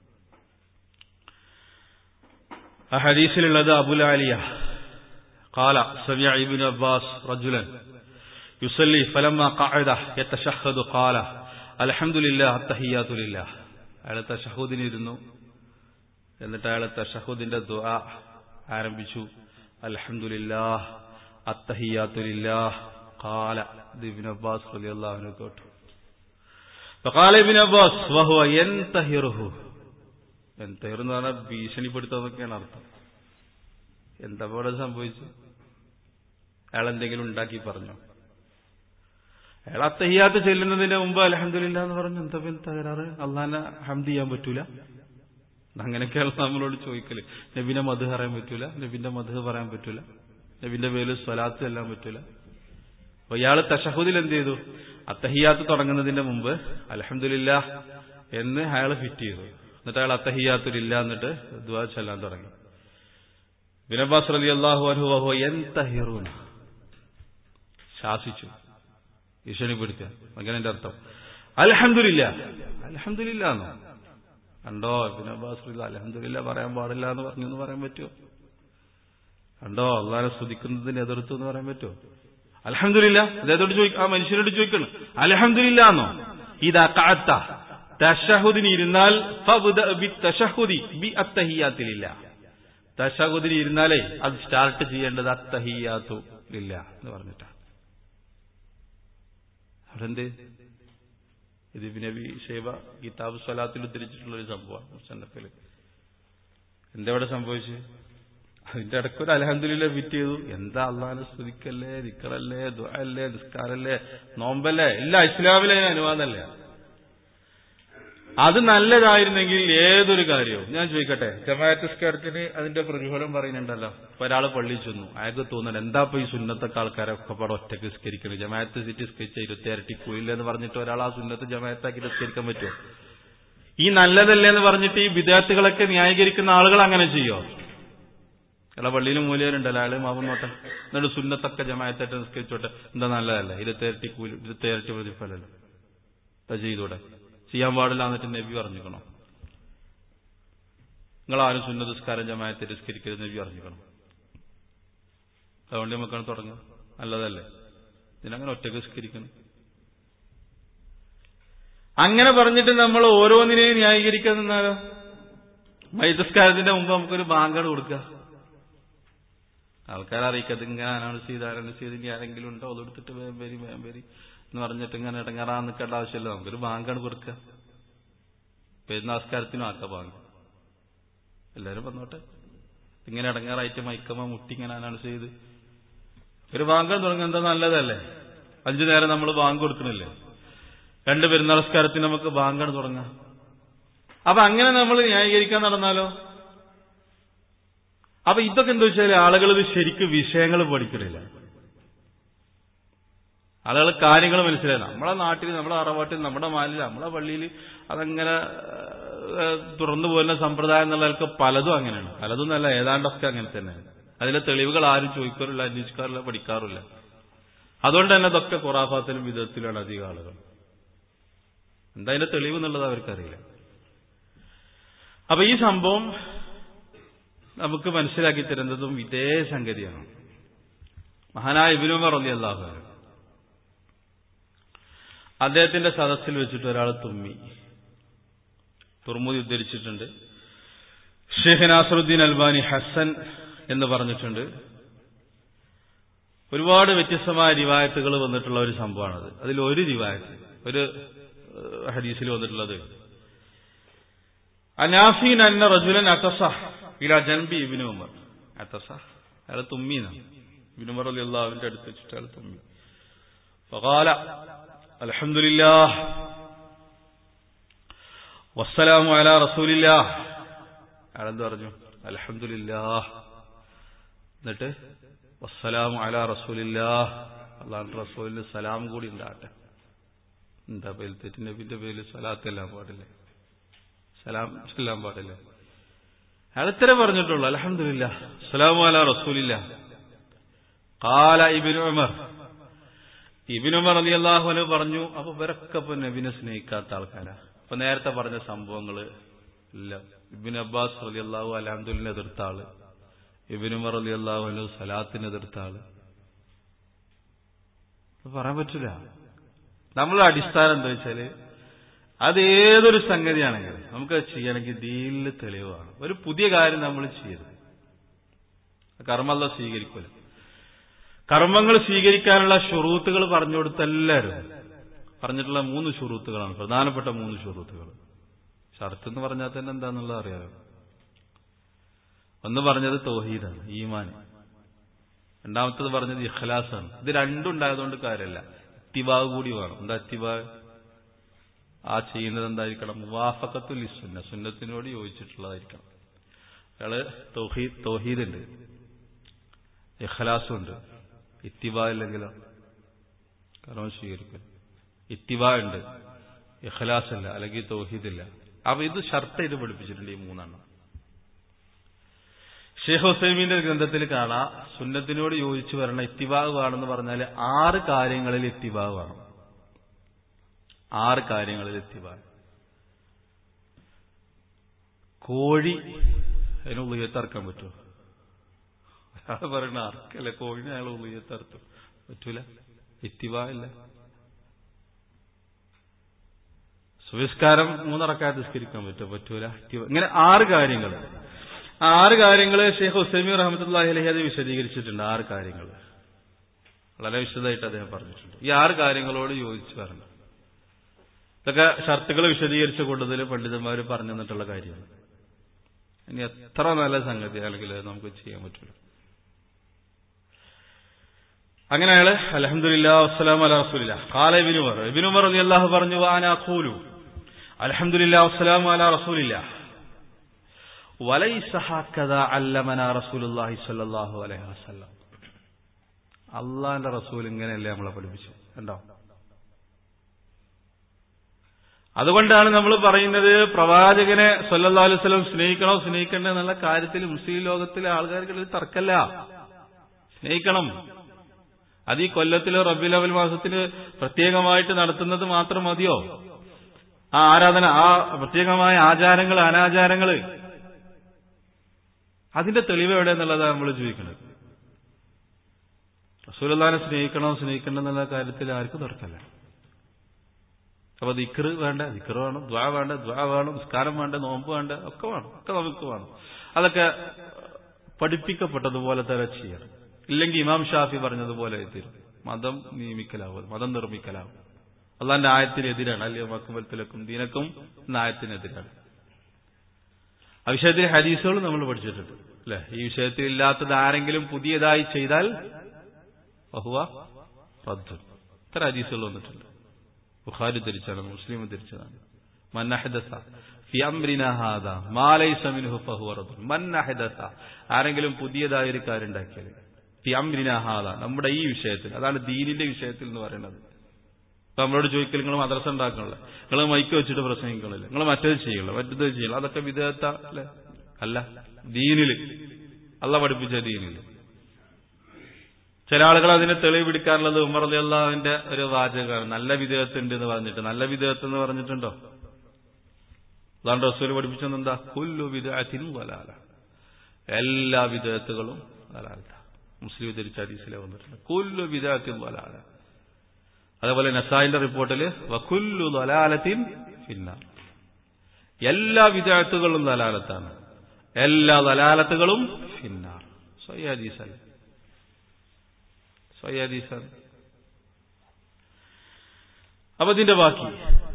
ആ ഹദീസിലുള്ളത് അബുലാലിയ قال سمع ابن عباس رجلا يصلي فلما قعد يتشهد قال الحمد لله التحيات لله അയാൾ തഷഹൂദിനിരുന്നു എന്നിട്ട് അയാൾ തഷഹൂദിന്റെ ദുആ ആരംഭിച്ചു അൽഹംദുലില്ലാഹ് അത്തഹിയാത്തുലില്ലാഹ് ഖാല ഇബ്നു അബ്ബാസ് റളിയല്ലാഹു അൻഹു കേട്ടു فقال ابن عباس وهو ينتهره ينتهر എന്ന് പറഞ്ഞാൽ ഭീഷണിപ്പെടുത്തുന്നതൊക്കെയാണ് അർത്ഥം എന്താ ഇവിടെ സംഭവിച്ചു അയാൾ എന്തെങ്കിലും ഉണ്ടാക്കി പറഞ്ഞു അയാൾ അത്തഹിയാത്ത് ചെല്ലുന്നതിന് മുമ്പ് അലഹമില്ല എന്ന് പറഞ്ഞു എന്താ പിന്നെ തകരാറ് അള്ളാനെ ഹംദ് ചെയ്യാൻ പറ്റൂല അങ്ങനെയൊക്കെയാണ് നമ്മളോട് ചോദിക്കല് നബിന്റെ മധു പറയാൻ പറ്റൂല നബിന്റെ മധു പറയാൻ പറ്റൂല നബിന്റെ പേര് സ്വലാത്ത് ചെല്ലാൻ പറ്റൂല അപ്പൊ ഇയാള് തഷഹുദിൽ എന്ത് ചെയ്തു അത്തഹിയാത്ത് തുടങ്ങുന്നതിന്റെ മുമ്പ് അലഹമില്ല എന്ന് അയാൾ ഫിറ്റ് ചെയ്തു എന്നിട്ട് അയാൾ അത്തഹിയാത്തിലില്ല എന്നിട്ട് ദുവാ ചെല്ലാൻ തുടങ്ങി ബിനബാസ് റലി അള്ളാഹു അനുഹു എന്തഹിറൂന ശാസിച്ചു ഭീഷണിപ്പെടുത്തുക അങ്ങനെ എന്റെ അർത്ഥം അലഹമില്ല അലഹമില്ല എന്നോ കണ്ടോ ബിനബാസ് അലഹമില്ല പറയാൻ പാടില്ല എന്ന് പറഞ്ഞു എന്ന് പറയാൻ പറ്റുമോ കണ്ടോ അള്ളാനെ സ്തുതിക്കുന്നതിന് എതിർത്തു എന്ന് പറയാൻ പറ്റുമോ അലഹമില്ല അദ്ദേഹത്തോട് ചോദിക്കും ആ മനുഷ്യനോട് ചോദിക്കണം അലഹമില്ല എന്നോ ഇതാ കാത്ത തഷഹുദിന് ഇരുന്നാൽ തഷഹുദി ബി അത്തഹിയാത്തിലില്ല തഷഹുദിന് ഇരുന്നാലേ അത് സ്റ്റാർട്ട് ചെയ്യേണ്ടത് അത്തഹിയാത്തു ഇല്ല എന്ന് പറഞ്ഞിട്ടാണ് അവിടെന്ത് ഇത് നബി ഷേബ കിതാബ് സ്വലാത്തിൽ ഉദ്ധരിച്ചിട്ടുള്ള ഒരു സംഭവമാണ് മുസന്നഫിൽ എന്താ ഇവിടെ സംഭവിച്ചു അതിന്റെ ഇടയ്ക്ക് ഒരു അലഹന്ദില്ല ഫിറ്റ് ചെയ്തു എന്താ അള്ളാഹിനെ സ്തുതിക്കല്ലേ നിക്കറല്ലേ ദുഃഖല്ലേ നിസ്കാരല്ലേ നോമ്പല്ലേ ഇല്ല ഇസ്ലാമിലെ അനുവാദമല്ല അത് നല്ലതായിരുന്നെങ്കിൽ ഏതൊരു കാര്യവും ഞാൻ ചോദിക്കട്ടെ ജമാഅത്ത് സ്കാരത്തിന് അതിന്റെ പ്രതിഫലം പറയുന്നുണ്ടല്ലോ ഇപ്പൊ ഒരാൾ പള്ളി ചെന്നു അയാൾക്ക് തോന്നണം എന്താ ഇപ്പൊ ഈ സുന്നത്തൊക്കെ ആൾക്കാരെ ഒക്കെ പാടെ ഒറ്റയ്ക്ക് സ്കരിക്കണം ജമാഅത്ത് സിറ്റി സ്കരിച്ച ഇരുപത്തി ഇരട്ടി പോയില്ല എന്ന് പറഞ്ഞിട്ട് ഒരാൾ ആ സുന്നത്ത് ജമാഅത്താക്കി സ്കരിക്കാൻ പറ്റുമോ ഈ നല്ലതല്ലേ എന്ന് പറഞ്ഞിട്ട് ഈ വിദ്യാർത്ഥികളൊക്കെ ന്യായീകരിക്കുന്ന ആളുകൾ അങ്ങനെ ചെയ്യോ അല്ല പള്ളിയിൽ മൂലയരുണ്ടല്ലോ അയാൾ മാവും നോട്ടെ എന്നിട്ട് സുന്നത്തൊക്കെ ജമായത്തായിട്ട് നിസ്കരിച്ചോട്ടെ എന്താ നല്ലതല്ല ഇരുപത്തേരട്ടി കൂലി ഇരുപത്തേരട്ടി പ്രതിഫലല്ലോ അത് ചെയ്തൂടെ ചെയ്യാൻ പാടില്ല എന്നിട്ട് നബി പറഞ്ഞിരിക്കണം നിങ്ങൾ ആരും സുന്ന നിസ്കാരം ജമായത്തെ നിസ്കരിക്കരുത് നബി പറഞ്ഞിരിക്കണം അതുകൊണ്ട് നമുക്കാണ് തുടങ്ങുക നല്ലതല്ലേ ഇതിനങ്ങനെ ഒറ്റക്ക് നിസ്കരിക്കണം അങ്ങനെ പറഞ്ഞിട്ട് നമ്മൾ ഓരോന്നിനെയും ന്യായീകരിക്കാൻ നിന്നാലോ വൈദ്യസ്കാരത്തിന്റെ മുമ്പ് നമുക്കൊരു ബാങ്കാണ് കൊടുക്കുക ആൾക്കാരെ അറിയിക്കത് ഇങ്ങനെ അനൗൺസ് ചെയ്ത് അനൗൺസ് ചെയ്ത് ഇനി ആരെങ്കിലും ഉണ്ടോ അതെടുത്തിട്ട് വേം വരി വേം വരി എന്ന് പറഞ്ഞിട്ട് ഇങ്ങനെ ഇടങ്ങാറാൻ നിൽക്കേണ്ട ആവശ്യമില്ല നമുക്കൊരു ബാങ്കാണ് കൊടുക്കുക പെരുന്നാസ്കാരത്തിനും ആക്ക ബാങ്ക് എല്ലാവരും വന്നോട്ടെ ഇങ്ങനെ ഇടങ്ങാറായിട്ട് മൈക്കമ്മ മുട്ടി ഇങ്ങനെ അനൗൺസ് ചെയ്ത് ഒരു ബാങ്ക് തുടങ്ങുന്നത് എന്താ നല്ലതല്ലേ അഞ്ചു നേരം നമ്മൾ ബാങ്ക് കൊടുക്കണില്ലേ രണ്ട് പെരുന്നാളസ്കാരത്തിന് നമുക്ക് ബാങ്കാണ് തുടങ്ങാം അപ്പൊ അങ്ങനെ നമ്മൾ ന്യായീകരിക്കാൻ നടന്നാലോ അപ്പൊ ഇതൊക്കെ എന്താ വെച്ചാൽ ആളുകൾ ഇത് ശരിക്കും വിഷയങ്ങൾ പഠിക്കണില്ല ആളുകൾ കാര്യങ്ങൾ മനസ്സിലായി നമ്മളെ നാട്ടിൽ നമ്മളെ അറവാട്ടിൽ നമ്മുടെ മാലിൽ നമ്മളെ പള്ളിയിൽ അതങ്ങനെ ഏഹ്, തുറന്നു പോകുന്ന സമ്പ്രദായം എന്നുള്ളതൊക്കെ പലതും അങ്ങനെയാണ് പലതും നല്ല ഏതാണ്ടൊക്കെ അങ്ങനെ തന്നെയാണ് അതിലെ തെളിവുകൾ ആരും ചോദിക്കാറില്ല അന്വേഷിക്കാറില്ല പഠിക്കാറില്ല അതുകൊണ്ട് തന്നെ അതൊക്കെ ഖുറാഫാത്തിലും വിധത്തിലാണ് അധികം ആളുകൾ എന്താ അതിന്റെ തെളിവ് എന്നുള്ളത് അവർക്കറിയില്ല അപ്പൊ ഈ സംഭവം നമുക്ക് മനസ്സിലാക്കി തരുന്നതും ഇതേ സംഗതിയാണ് മഹാനായ ഇബിനുമർ അലി അള്ളാഹു അദ്ദേഹത്തിന്റെ സദസ്സിൽ വെച്ചിട്ട് ഒരാൾ തുമ്മി തുറമുതി ഉദ്ധരിച്ചിട്ടുണ്ട് ഷെയ്ഖ് നാസറുദ്ദീൻ അൽബാനി ഹസൻ എന്ന് പറഞ്ഞിട്ടുണ്ട് ഒരുപാട് വ്യത്യസ്തമായ റിവായത്തുകൾ വന്നിട്ടുള്ള ഒരു സംഭവമാണത് അതിൽ ഒരു റിവായത്ത് ഒരു ഏഹ്, ഹദീസിൽ വന്നിട്ടുള്ളത് അനാഫീൻ അന്ന റജുലൻ അത്തസ ഇല ജൻബി ഇബിനു ഉമർ അത്തസ അയാൾ തുമ്മീന്നാണ് ഇബിനു ഉമർ അലി അള്ളാഹുവിന്റെ അടുത്ത് വെച്ചിട്ട് അയാൾ തുമ്മി فقال الحمد لله والسلام على رسول الله അയാൾ എന്ത് പറഞ്ഞു അൽഹംദുലില്ലാഹ് എന്നിട്ട് വസ്സലാമു അലാ റസൂലില്ലാഹ് അള്ളാഹു റസൂലിന് സലാം കൂടി ഉണ്ടാകട്ടെ എന്താ പേര് തെറ്റ് നബിന്റെ പേരിൽ സലാത്തെല്ലാം പാടില്ലേ സലാം ചെല്ലാൻ പാടില്ലേ അയാൾ ഇത്രേ പറഞ്ഞിട്ടുള്ളൂ അലഹമില്ല അസ്സലാമു അലാ റസൂലില്ല കാല ഇബിനു ഉമർ ഇബിനു ഉമർ അലി അള്ളാഹുന് പറഞ്ഞു അപ്പൊ ഇവരൊക്കെ ഇപ്പൊ നബിനെ സ്നേഹിക്കാത്ത ആൾക്കാരാ അപ്പൊ നേരത്തെ പറഞ്ഞ സംഭവങ്ങള് ഇല്ല ഇബിൻ അബ്ബാസ് അലി അള്ളാഹു അലഹദുലിനെ എതിർത്ത ആള് ഇബിൻ ഉമർ അലി അള്ളാഹുനു സലാത്തിന് എതിർത്ത ആള് ഇത് പറയാൻ പറ്റില്ല നമ്മളുടെ അടിസ്ഥാനം എന്താ വെച്ചാല് അത് ഏതൊരു സംഗതിയാണെങ്കിലും നമുക്ക് അത് ചെയ്യണമെങ്കിൽ ദീനിൽ തെളിവാണ് ഒരു പുതിയ കാര്യം നമ്മൾ ചെയ്യരുത് കർമ്മല്ല സ്വീകരിക്കൂല കർമ്മങ്ങൾ സ്വീകരിക്കാനുള്ള ഷുറൂത്തുകൾ പറഞ്ഞു കൊടുത്ത എല്ലാവരും പറഞ്ഞിട്ടുള്ള മൂന്ന് ഷുറൂത്തുകളാണ് പ്രധാനപ്പെട്ട മൂന്ന് ഷുറൂത്തുകൾ ഷർത്ത് എന്ന് പറഞ്ഞാൽ തന്നെ എന്താന്നുള്ളത് അറിയാലോ ഒന്ന് പറഞ്ഞത് തോഹീദാണ് ഈമാൻ രണ്ടാമത്തത് പറഞ്ഞത് ഇഖ്ലാസാണ് ഇത് രണ്ടും ഉണ്ടായതുകൊണ്ട് കാര്യമല്ല ഇത്തിബാവ് കൂടി വേണം എന്താ ഇത്തിബാവ് ആ ചെയ്യുന്നത് എന്തായിരിക്കണം മുവാഫക്കത്തുൽ സുന്ന സുന്നത്തിനോട് യോജിച്ചിട്ടുള്ളതായിരിക്കണം അയാള് തൗഹീദ് തൗഹീദുണ്ട് ഇഖ്ലാസുണ്ട് ഇത്തിബാ ഇല്ലെങ്കിലോ കർമ്മം സ്വീകരിക്കും ഇത്തിബാ ഉണ്ട് ഇഖ്ലാസ് ഇല്ല അല്ലെങ്കിൽ തൗഹീദില്ല അപ്പൊ ഇത് ഷർട്ട് ഇത് പഠിപ്പിച്ചിട്ടുണ്ട് ഈ മൂന്നെണ്ണം ഷെയ്ഖ് ഹുസൈമീന്റെ ഗ്രന്ഥത്തിൽ കാണാം സുന്നത്തിനോട് യോജിച്ച് വരണ ഇത്തിബാഗ് വേണമെന്ന് പറഞ്ഞാൽ ആറ് കാര്യങ്ങളിൽ ഇത്തിബാഗ് വേണം ആറ് കാര്യങ്ങളിൽ ഇത്തിബാഗ് കോഴി അതിന് ഉള്ളിയത്തറക്കാൻ പറ്റുമോ ഒരാൾ പറയണ അർക്കല്ല കോഴിനെ അയാൾ ഉള്ളിയത്തറുത്തു പറ്റൂല ഇത്തിബാ ഇല്ല സുവിസ്കാരം മൂന്നറക്കാതെ നിസ്കരിക്കാൻ പറ്റുമോ പറ്റൂല ഇത്തിബാ. ഇങ്ങനെ ആറ് കാര്യങ്ങൾ ആ ആറ് കാര്യങ്ങൾ ഷെയ്ഖ് ഹുസൈമി റഹമത്തുല്ലാഹി അലഹി അത് വിശദീകരിച്ചിട്ടുണ്ട് ആറ് കാര്യങ്ങൾ വളരെ വിശദമായിട്ട് അദ്ദേഹം പറഞ്ഞിട്ടുണ്ട് ഈ ആറ് കാര്യങ്ങളോട് യോജിച്ച് പറഞ്ഞു ഇതൊക്കെ ഷർത്തുകൾ വിശദീകരിച്ച കൂട്ടത്തിൽ പണ്ഡിതന്മാർ പറഞ്ഞു തന്നിട്ടുള്ള കാര്യമാണ് ഇനി എത്ര നല്ല സംഗതി അല്ലെങ്കിൽ അത് നമുക്ക് ചെയ്യാൻ പറ്റില്ല അങ്ങനെ അയാള് അലഹമുല്ലാ വസ്സലാം അല റസൂലില്ല കാല ഇബിനുമർ ഇബിനുമർ അലി അള്ളാഹു പറഞ്ഞു വാന ഖൂലു അലഹമുല്ലാ വസ്സലാം അല റസൂലില്ല വലൈസ ഹക്കദ അല്ലമന റസൂലുള്ളാഹി സ്വല്ലല്ലാഹു അലൈഹി വസല്ലം അള്ളാന്റെ റസൂൽ ഇങ്ങനെയല്ലേ നമ്മളെ പഠിപ്പിച്ചു കണ്ടോ അതുകൊണ്ടാണ് നമ്മൾ പറയുന്നത് പ്രവാചകനെ സല്ലല്ലാഹു അലൈഹി വസല്ലം സ്നേഹിക്കണോ സ്നേഹിക്കണ്ടോ എന്നുള്ള കാര്യത്തിൽ മുസ്ലിം ലോകത്തിലെ ആൾക്കാർക്കിടയിൽ തർക്കല്ല സ്നേഹിക്കണം അത് ഈ കൊല്ലത്തിലെ റബ്ബിൽ അവൽ മാസത്തിന് പ്രത്യേകമായിട്ട് നടത്തുന്നത് മാത്രം മതിയോ ആ ആരാധന ആ പ്രത്യേകമായ ആചാരങ്ങൾ അനാചാരങ്ങൾ അതിന്റെ തെളിവ് എവിടെ എന്നുള്ളതാണ് നമ്മൾ ചോദിക്കുന്നത് റസൂലുള്ളാഹിനെ സ്നേഹിക്കണോ സ്നേഹിക്കണ്ടോ എന്നുള്ള കാര്യത്തിൽ ആർക്കും തർക്കമല്ല അപ്പൊ ദിക്കർ വേണ്ട ദിക്കർ വേണം ദ്വാ വേണ്ട ദ്വാ വേണം നിസ്കാരം വേണ്ട നോമ്പ് വേണ്ട ഒക്കെ വേണം ഒക്കെ നമുക്ക് വേണം അതൊക്കെ പഠിപ്പിക്കപ്പെട്ടതുപോലെ തന്നെ ചെയ്യണം ഇല്ലെങ്കിൽ ഇമാം ഷാഫി പറഞ്ഞതുപോലെ തീരും മതം നിയമിക്കലാവും മതം നിർമ്മിക്കലാവും അള്ളാന്റെ ആയത്തിനെതിരാണ് അല്ലെ മക്കുമലത്തിലക്കും ദീനക്കും എന്ന ആയത്തിനെതിരാണ് ആ വിഷയത്തിൽ ഹദീസുകൾ നമ്മൾ പഠിച്ചിട്ടുണ്ട് അല്ലെ ഈ വിഷയത്തിൽ ഇല്ലാത്തത് ആരെങ്കിലും പുതിയതായി ചെയ്താൽ ബഹുവ റദ്ദുൻ ഇത്ര ഹദീസുകൾ വന്നിട്ടുണ്ട് ബുഖാരി ധരിച്ചാണ് മുസ്ലിം ധരിച്ചതാണ് മന്നഹദസ ഫി അംരിന ഹാദ മാ ലൈസ മിൻഹു ഫഹുവ റദ്ദുൻ മന്നഹദസ ആരെങ്കിലും പുതിയതായ ഒരു കാര്യം ഉണ്ടാക്കിയാൽ ഫി അംരിന ഹാദ നമ്മുടെ ഈ വിഷയത്തിൽ അതാണ് ദീനിന്റെ വിഷയത്തിൽ എന്ന് പറയുന്നത് ഇപ്പൊ നമ്മളോട് ചോദിക്കൽ നിങ്ങൾ മദ്രസ ഉണ്ടാക്കണല്ലോ നിങ്ങൾ മൈക്ക് വെച്ചിട്ട് പ്രസംഗിക്കണില്ല നിങ്ങൾ മറ്റേത് ചെയ്യണല്ലോ മറ്റേത് ചെയ്യണം അതൊക്കെ വിധേയത്ത അല്ലെ അല്ല ദീനില് അല്ല പഠിപ്പിച്ച ദീനില് ചില ആളുകൾ അതിനെ തെളിവ് പിടിക്കാറുള്ളത് ഉമർ അലി അള്ളാഹുവിന്റെ ഒരു വാചകമാണ് നല്ല വിധേയത്തുണ്ട് എന്ന് പറഞ്ഞിട്ട് നല്ല വിധേയത്ത് എന്ന് പറഞ്ഞിട്ടുണ്ടോ അതാണ് റസൂൽ പഠിപ്പിച്ചത് എന്താ കുല്ലു വിധേയത്തിനും വലാല എല്ലാ വിധേയത്തുകളും വലാല മുസ്ലിം ധരിച്ച ഹദീസിലെ വന്നിട്ടുണ്ട് കുല്ലു വിധേയത്തിൻ വലാല അതേപോലെ നസായിന്റെ റിപ്പോർട്ടിൽ വക്കുല്ലു ദലാലത്തിൻ ഫിന്നാർ എല്ലാ വിധേയത്തുകളും ദലാലത്താണ് എല്ലാ ദലാലത്തുകളും ഫിന്നാർ സ്വയ്യാദീസല്ല സ്വയ്യാദീസാണ് അപ്പൊ ഇതിന്റെ ബാക്കി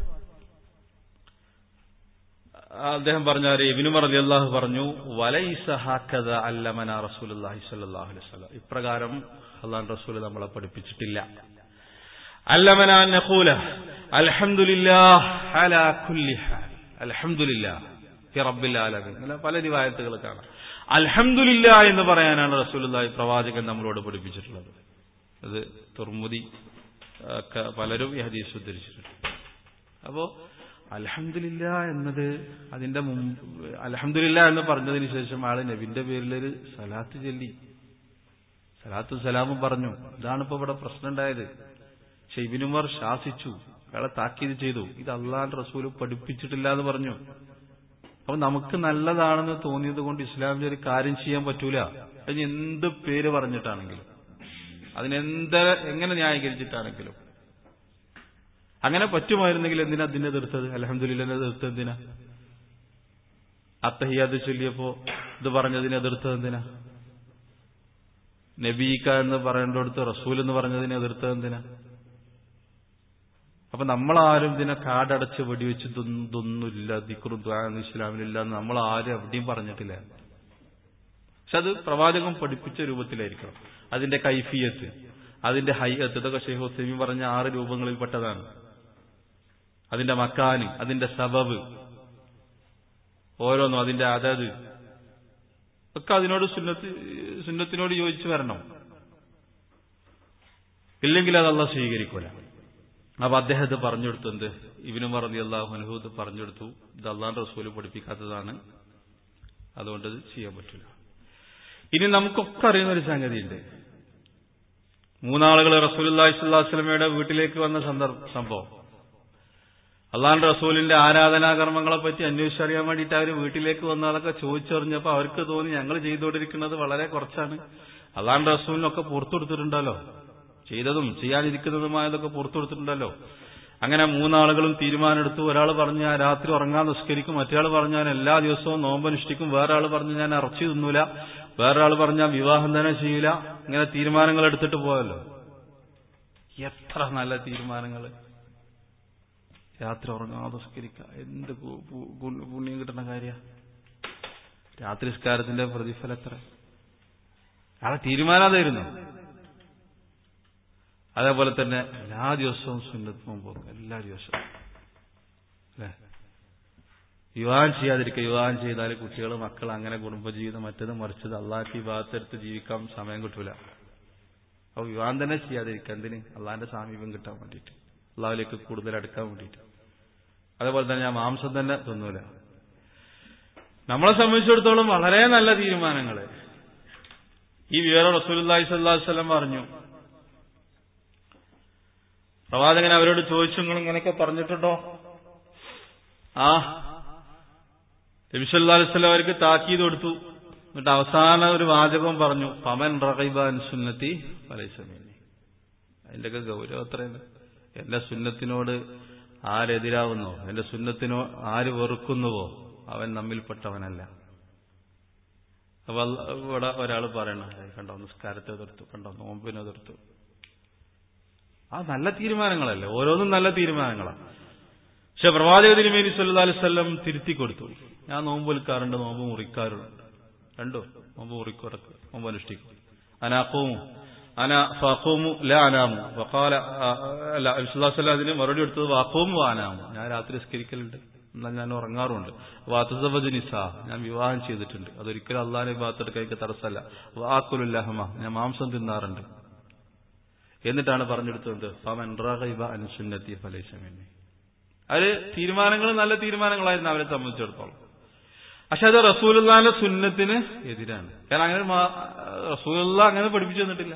അദ്ദേഹം പറഞ്ഞാല് ഇബിനുമർ അലി അള്ളാഹു പറഞ്ഞു വലൈസഹാക്കത അല്ലമന റസൂലി സല്ലാഹു അലൈഹി സ്വലം ഇപ്രകാരം അള്ളാഹ് റസൂൽ നമ്മളെ പഠിപ്പിച്ചിട്ടില്ല അല്ലമന നഖൂല അൽഹംദുലില്ലാഹ് അലാ കുല്ലി ഹാൽ അൽഹംദുലില്ലാഹ് ഫി റബ്ബിൽ ആലമീൻ അങ്ങനെ പല റിവായത്തുകൾ കാണാം അൽഹംദുലില്ലാ എന്ന് പറയാനാണ് റസൂലുള്ളാഹി പ്രവാചകൻ നമ്മളോട് പഠിപ്പിച്ചിട്ടുള്ളത് അത് തുർമുദി ഒക്കെ പലരും ഈ ഹദീസ് ഉദ്ധരിച്ചിട്ടുണ്ട് അപ്പോ അലഹമില്ല എന്നത് അതിന്റെ മുമ്പ് അലഹമില്ല എന്ന് പറഞ്ഞതിന് ശേഷം ആള് നബിന്റെ പേരിലൊരു സലാത്ത് ചൊല്ലി സലാത്തു സലാമും പറഞ്ഞു ഇതാണ് ഇപ്പൊ ഇവിടെ പ്രശ്നം ഉണ്ടായത് ഷെയ്ബിനുമാർ ശാസിച്ചു അയാളെ താക്കീത് ചെയ്തു ഇത് അള്ളാൻ റസൂല് പഠിപ്പിച്ചിട്ടില്ല എന്ന് പറഞ്ഞു അപ്പൊ നമുക്ക് നല്ലതാണെന്ന് തോന്നിയത് കൊണ്ട് ഇസ്ലാമിൽ ഒരു കാര്യം ചെയ്യാൻ പറ്റൂല അതിന് എന്ത് പേര് പറഞ്ഞിട്ടാണെങ്കിലും അതിനെന്ത് എങ്ങനെ ന്യായീകരിച്ചിട്ടാണെങ്കിലും അങ്ങനെ പറ്റുമായിരുന്നെങ്കിൽ എന്തിനാ അതിനെ എതിർത്തത് അലഹമ്മദില്ലിനെ എതിർത്തത് എന്തിനാ അത്തഹിയാദ് ചൊല്ലിയപ്പോ ഇത് പറഞ്ഞതിനെ എതിർത്തത് എന്തിനാ നബീക്ക എന്ന് പറയേണ്ടടുത്ത് റസൂൽ എന്ന് പറഞ്ഞതിനെ എതിർത്തത് എന്തിനാ അപ്പൊ നമ്മളാരും ഇതിനെ കാടടച്ച് വെടിവെച്ച് ഇതൊന്നുമില്ല ദിക്റും ദ്വാന്ന് ഇസ്ലാമിലില്ല എന്ന് നമ്മൾ ആരും എവിടെയും പറഞ്ഞിട്ടില്ല പക്ഷെ അത് പ്രവാചകം പഠിപ്പിച്ച രൂപത്തിലായിരിക്കണം അതിന്റെ കൈഫിയത്ത് അതിന്റെ ഹൈയത്ത് ഇതൊക്കെ ഷെയ്ഖ് ഹുസൈമി പറഞ്ഞ ആറ് രൂപങ്ങളിൽപ്പെട്ടതാണ് അതിന്റെ മക്കാന് അതിന്റെ സബബ് ഓരോന്നും അതിന്റെ അതത് ഒക്കെ അതിനോട് സുന്നത്ത് സുന്നത്തിനോട് യോജിച്ച് വരണം ഇല്ലെങ്കിൽ അതല്ല സ്വീകരിക്കൂല അപ്പൊ അദ്ദേഹത്തെ പറഞ്ഞു കൊടുത്തു എന്ത് ഇവനും പറഞ്ഞ അള്ളാഹു അനുഭവത്ത് പറഞ്ഞു കൊടുത്തു ഇത് അള്ളാൻ റസൂല് പഠിപ്പിക്കാത്തതാണ് അതുകൊണ്ട് ഇത് ചെയ്യാൻ പറ്റില്ല ഇനി നമുക്കൊക്കെ അറിയുന്ന ഒരു സംഗതിയുണ്ട് മൂന്നാളുകൾ റസൂലി സ്വല്ലാസ്ലമയുടെ വീട്ടിലേക്ക് വന്ന സന്ദർഭ സംഭവം അള്ളാന്റെ റസൂലിന്റെ ആരാധനാകർമ്മങ്ങളെ പറ്റി അന്വേഷിച്ചറിയാൻ വേണ്ടിയിട്ട് അവർ വീട്ടിലേക്ക് വന്ന് അതൊക്കെ ചോദിച്ചറിഞ്ഞപ്പോൾ അവർക്ക് തോന്നി ഞങ്ങൾ ചെയ്തുകൊണ്ടിരിക്കുന്നത് വളരെ കുറച്ചാണ് അള്ളാന്റെ റസൂലിനൊക്കെ പുറത്തു കൊടുത്തിട്ടുണ്ടല്ലോ ചെയ്തതും ചെയ്യാനിരിക്കുന്നതുമായതൊക്കെ പുറത്തു കൊടുത്തിട്ടുണ്ടല്ലോ അങ്ങനെ മൂന്നാളുകളും തീരുമാനമെടുത്തു ഒരാൾ പറഞ്ഞു ഞാൻ രാത്രി ഉറങ്ങാൻ നിസ്കരിക്കും മറ്റേ പറഞ്ഞു ഞാൻ എല്ലാ ദിവസവും നോമ്പനുഷ്ഠിക്കും വേറെ ആൾ പറഞ്ഞു ഞാൻ ഇറച്ചി തിന്നൂല വേറൊരാൾ പറഞ്ഞാൽ വിവാഹം തന്നെ ചെയ്യൂല ഇങ്ങനെ തീരുമാനങ്ങൾ എടുത്തിട്ട് പോയല്ലോ എത്ര നല്ല തീരുമാനങ്ങൾ രാത്രി ഉറങ്ങാതെ സ്കരിക്ക എന്ത് പുണ്യം കിട്ടുന്ന കാര്യ രാത്രി സ്കാരത്തിന്റെ പ്രതിഫലം എത്ര അയാളെ തീരുമാനാതായിരുന്നു അതേപോലെ തന്നെ എല്ലാ ദിവസവും സുന്നത്ത് മുമ്പ് എല്ലാ ദിവസവും അല്ലേ വിവാഹം ചെയ്യാതിരിക്കുക വിവാഹം ചെയ്താൽ കുട്ടികൾ മക്കൾ അങ്ങനെ കുടുംബജീവിതം മറ്റത് മറിച്ചത് അള്ളാഹ് ഈ ഭാഗത്തെടുത്ത് ജീവിക്കാൻ സമയം കിട്ടൂല അപ്പൊ വിവാഹം തന്നെ ചെയ്യാതിരിക്കുക എന്തിന് അള്ളാഹിന്റെ സാമീപ്യം കിട്ടാൻ വേണ്ടിയിട്ട് അള്ളാഹിലേക്ക് കൂടുതൽ അടുക്കാൻ വേണ്ടിയിട്ട് അതേപോലെ തന്നെ ഞാൻ മാംസം തന്നെ തിന്നൂല നമ്മളെ സംബന്ധിച്ചിടത്തോളം വളരെ നല്ല തീരുമാനങ്ങൾ ഈ വിവരം റസൂലി സ്വല്ലാസ്ലം പറഞ്ഞു പ്രവാചകൻ അവരോട് ചോദിച്ചു നിങ്ങൾ ഇങ്ങനെയൊക്കെ പറഞ്ഞിട്ടുണ്ടോ ആ നബിസല്ലാ അലൈവല്ലം അവർക്ക് താക്കീത് കൊടുത്തു എന്നിട്ട് അവസാന ഒരു വാചകം പറഞ്ഞു പമൻ റഹൈബാൻ സുന്നത്തി പലൈസമീനി അതിന്റെയൊക്കെ ഗൗരവം അത്രയുണ്ട് എന്റെ സുന്നത്തിനോട് ആരെതിരാവുന്നോ എന്റെ സുന്നത്തിനോ ആര് വെറുക്കുന്നുവോ അവൻ നമ്മിൽപ്പെട്ടവനല്ല അപ്പൊ ഇവിടെ ഒരാൾ പറയണ കണ്ടോ നിസ്കാരത്തെ എതിർത്തു കണ്ടോ നോമ്പിനെ എതിർത്തു ആ നല്ല തീരുമാനങ്ങളല്ലേ ഓരോന്നും നല്ല തീരുമാനങ്ങളാണ് പക്ഷെ പ്രവാചക തിരുമേനി സല്ലാ അലിസ്വല്ലം തിരുത്തി കൊടുത്തു ഞാൻ നോമ്പ് വിൽക്കാറുണ്ട് നോമ്പ് മുറിക്കാറുണ്ട് രണ്ടോ നോമ്പ് മുറിക്കുറക്ക് നോമ്പ് അനുഷ്ഠിക്കും അനാക്കവും അന ഫഖൂമു ലാ അനാമു വഖാല അല്ല അലിസ്വല്ലാസ്വല്ല അതിന് മറുപടി എടുത്തത് വാഖൂമു അനാമു ഞാൻ രാത്രി സ്കരിക്കലുണ്ട് എന്നാൽ ഞാൻ ഉറങ്ങാറുണ്ട് വാത്തസവജ് നിസ ഞാൻ വിവാഹം ചെയ്തിട്ടുണ്ട് അതൊരിക്കലും അള്ളാഹിനെ ഭാഗത്തെടുക്കാൻ എനിക്ക് തടസ്സമല്ല വാക്കുലുല്ലഹമ ഞാൻ മാംസം തിന്നാറുണ്ട് എന്നിട്ടാണ് പറഞ്ഞെടുത്തത് ഫമൻ റഹൈബ അനുസുന്നത്തി ഫലൈസമെന്നെ അത് തീരുമാനങ്ങൾ നല്ല തീരുമാനങ്ങളായിരുന്നു അവരെ സംബന്ധിച്ചിടത്തോളം പക്ഷെ അത് റസൂലുള്ളാന്റെ സുന്നത്തിന് എതിരാണ് കാരണം അങ്ങനെ റസൂലുള്ള അങ്ങനെ പഠിപ്പിച്ചു തന്നിട്ടില്ല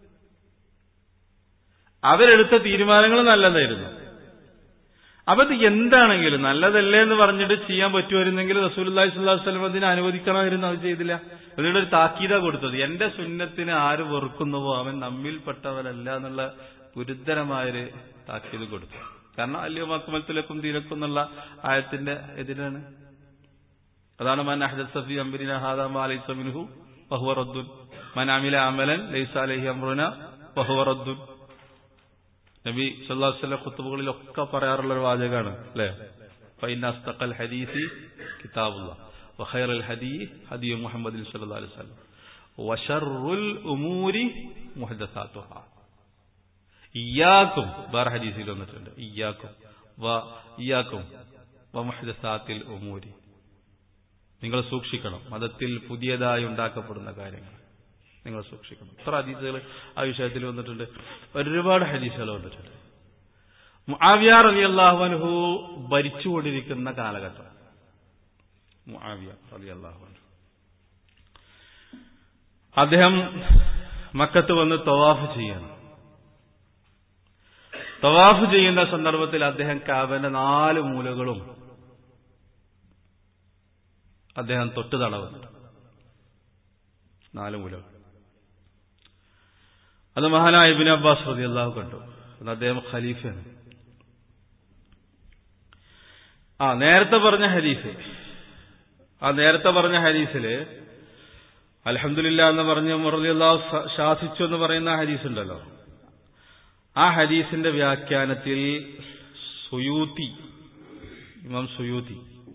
അവരെടുത്ത തീരുമാനങ്ങൾ നല്ലതായിരുന്നു അപ്പൊ ഇത് എന്താണെങ്കിലും നല്ലതല്ലേ എന്ന് പറഞ്ഞിട്ട് ചെയ്യാൻ പറ്റുമായിരുന്നെങ്കിൽ റസൂലി സ്വല്ലാഹു വസ്ലം അതിനെ അനുവദിക്കണമായിരുന്നു അത് ചെയ്തില്ല അതിനോട് ഒരു താക്കീത കൊടുത്തത് എന്റെ സുന്നത്തിന് ആര് വെറുക്കുന്നുവോ അവൻ നമ്മിൽപ്പെട്ടവരല്ല എന്നുള്ള ഗുരുതരമായൊരു താക്കീത് കൊടുത്തു കാരണം അല്ലയോ മക്കുമലത്തിലേക്കും തീരക്കും എന്നുള്ള ആയത്തിന്റെ എതിരാണ് അതാണ് മൻ അഹദത് സഫി അംബരിന ഹാദാമ അലൈസ മിൻഹു വഹുവ റദ്ദുൻ മൻ അമില അമലൻ ലൈസ അലൈഹി അംറുന വഹുവ റദ്ദുൻ നബി സല്ലല്ലാഹു അലൈഹി വസല്ലം ഖുതുബകളിലൊക്കെ പറയാറുള്ള ഒരു വാചകമാണ് അല്ലേ ഫൈന അസ്തഖൽ ഹദീസി കിതാബുല്ലാ വഖൈറൽ ഹദീ ഹദീ മുഹമ്മദ് സല്ലല്ലാഹു അലൈഹി വസല്ലം വശറുൽ ഉമൂരി മുഹദസാത്തുഹാ ഇയാക്കും വേറെ ഹദീസിൽ വന്നിട്ടുണ്ട് ഇയാക്കും വ ഇയാക്കും വ മുഹദസാത്തിൽ ഉമൂരി നിങ്ങൾ സൂക്ഷിക്കണം മതത്തിൽ പുതിയതായി ഉണ്ടാക്കപ്പെടുന്ന കാര്യങ്ങൾ നിങ്ങൾ സൂക്ഷിക്കണം ഇത്ര ഹദീസുകൾ ആ വിഷയത്തിൽ വന്നിട്ടുണ്ട് ഒരുപാട് ഹദീസുകൾ വന്നിട്ടുണ്ട് മുആവിയ റളിയല്ലാഹു അൻഹു ഭരിച്ചുകൊണ്ടിരിക്കുന്ന കാലഘട്ടം മുആവിയ റളിയല്ലാഹു അൻഹു അദ്ദേഹം മക്കത്ത് വന്ന് തവാഫ് ചെയ്യണം തവാഫ് ചെയ്യുന്ന സന്ദർഭത്തിൽ അദ്ദേഹം കാബന്റെ നാല് മൂലകളും അദ്ദേഹം തൊട്ട് തടവുന്നുണ്ട് നാല് മൂലകൾ അത് മഹാനായ ഇബിൻ അബ്ബാസ് റതി അള്ളാഹു കണ്ടു അത് അദ്ദേഹം ഖലീഫയാണ് ആ നേരത്തെ പറഞ്ഞ ഹരീഫ് ആ നേരത്തെ പറഞ്ഞ ഹരീസില് അലഹമില്ല എന്ന് പറഞ്ഞ് മുറലി അള്ളാഹു ശാസിച്ചു എന്ന് പറയുന്ന ഹരീസ് ഉണ്ടല്ലോ ആ ഹദീസിന്റെ വ്യാഖ്യാനത്തിൽ സുയൂത്തി ഇമാം സുയൂത്തി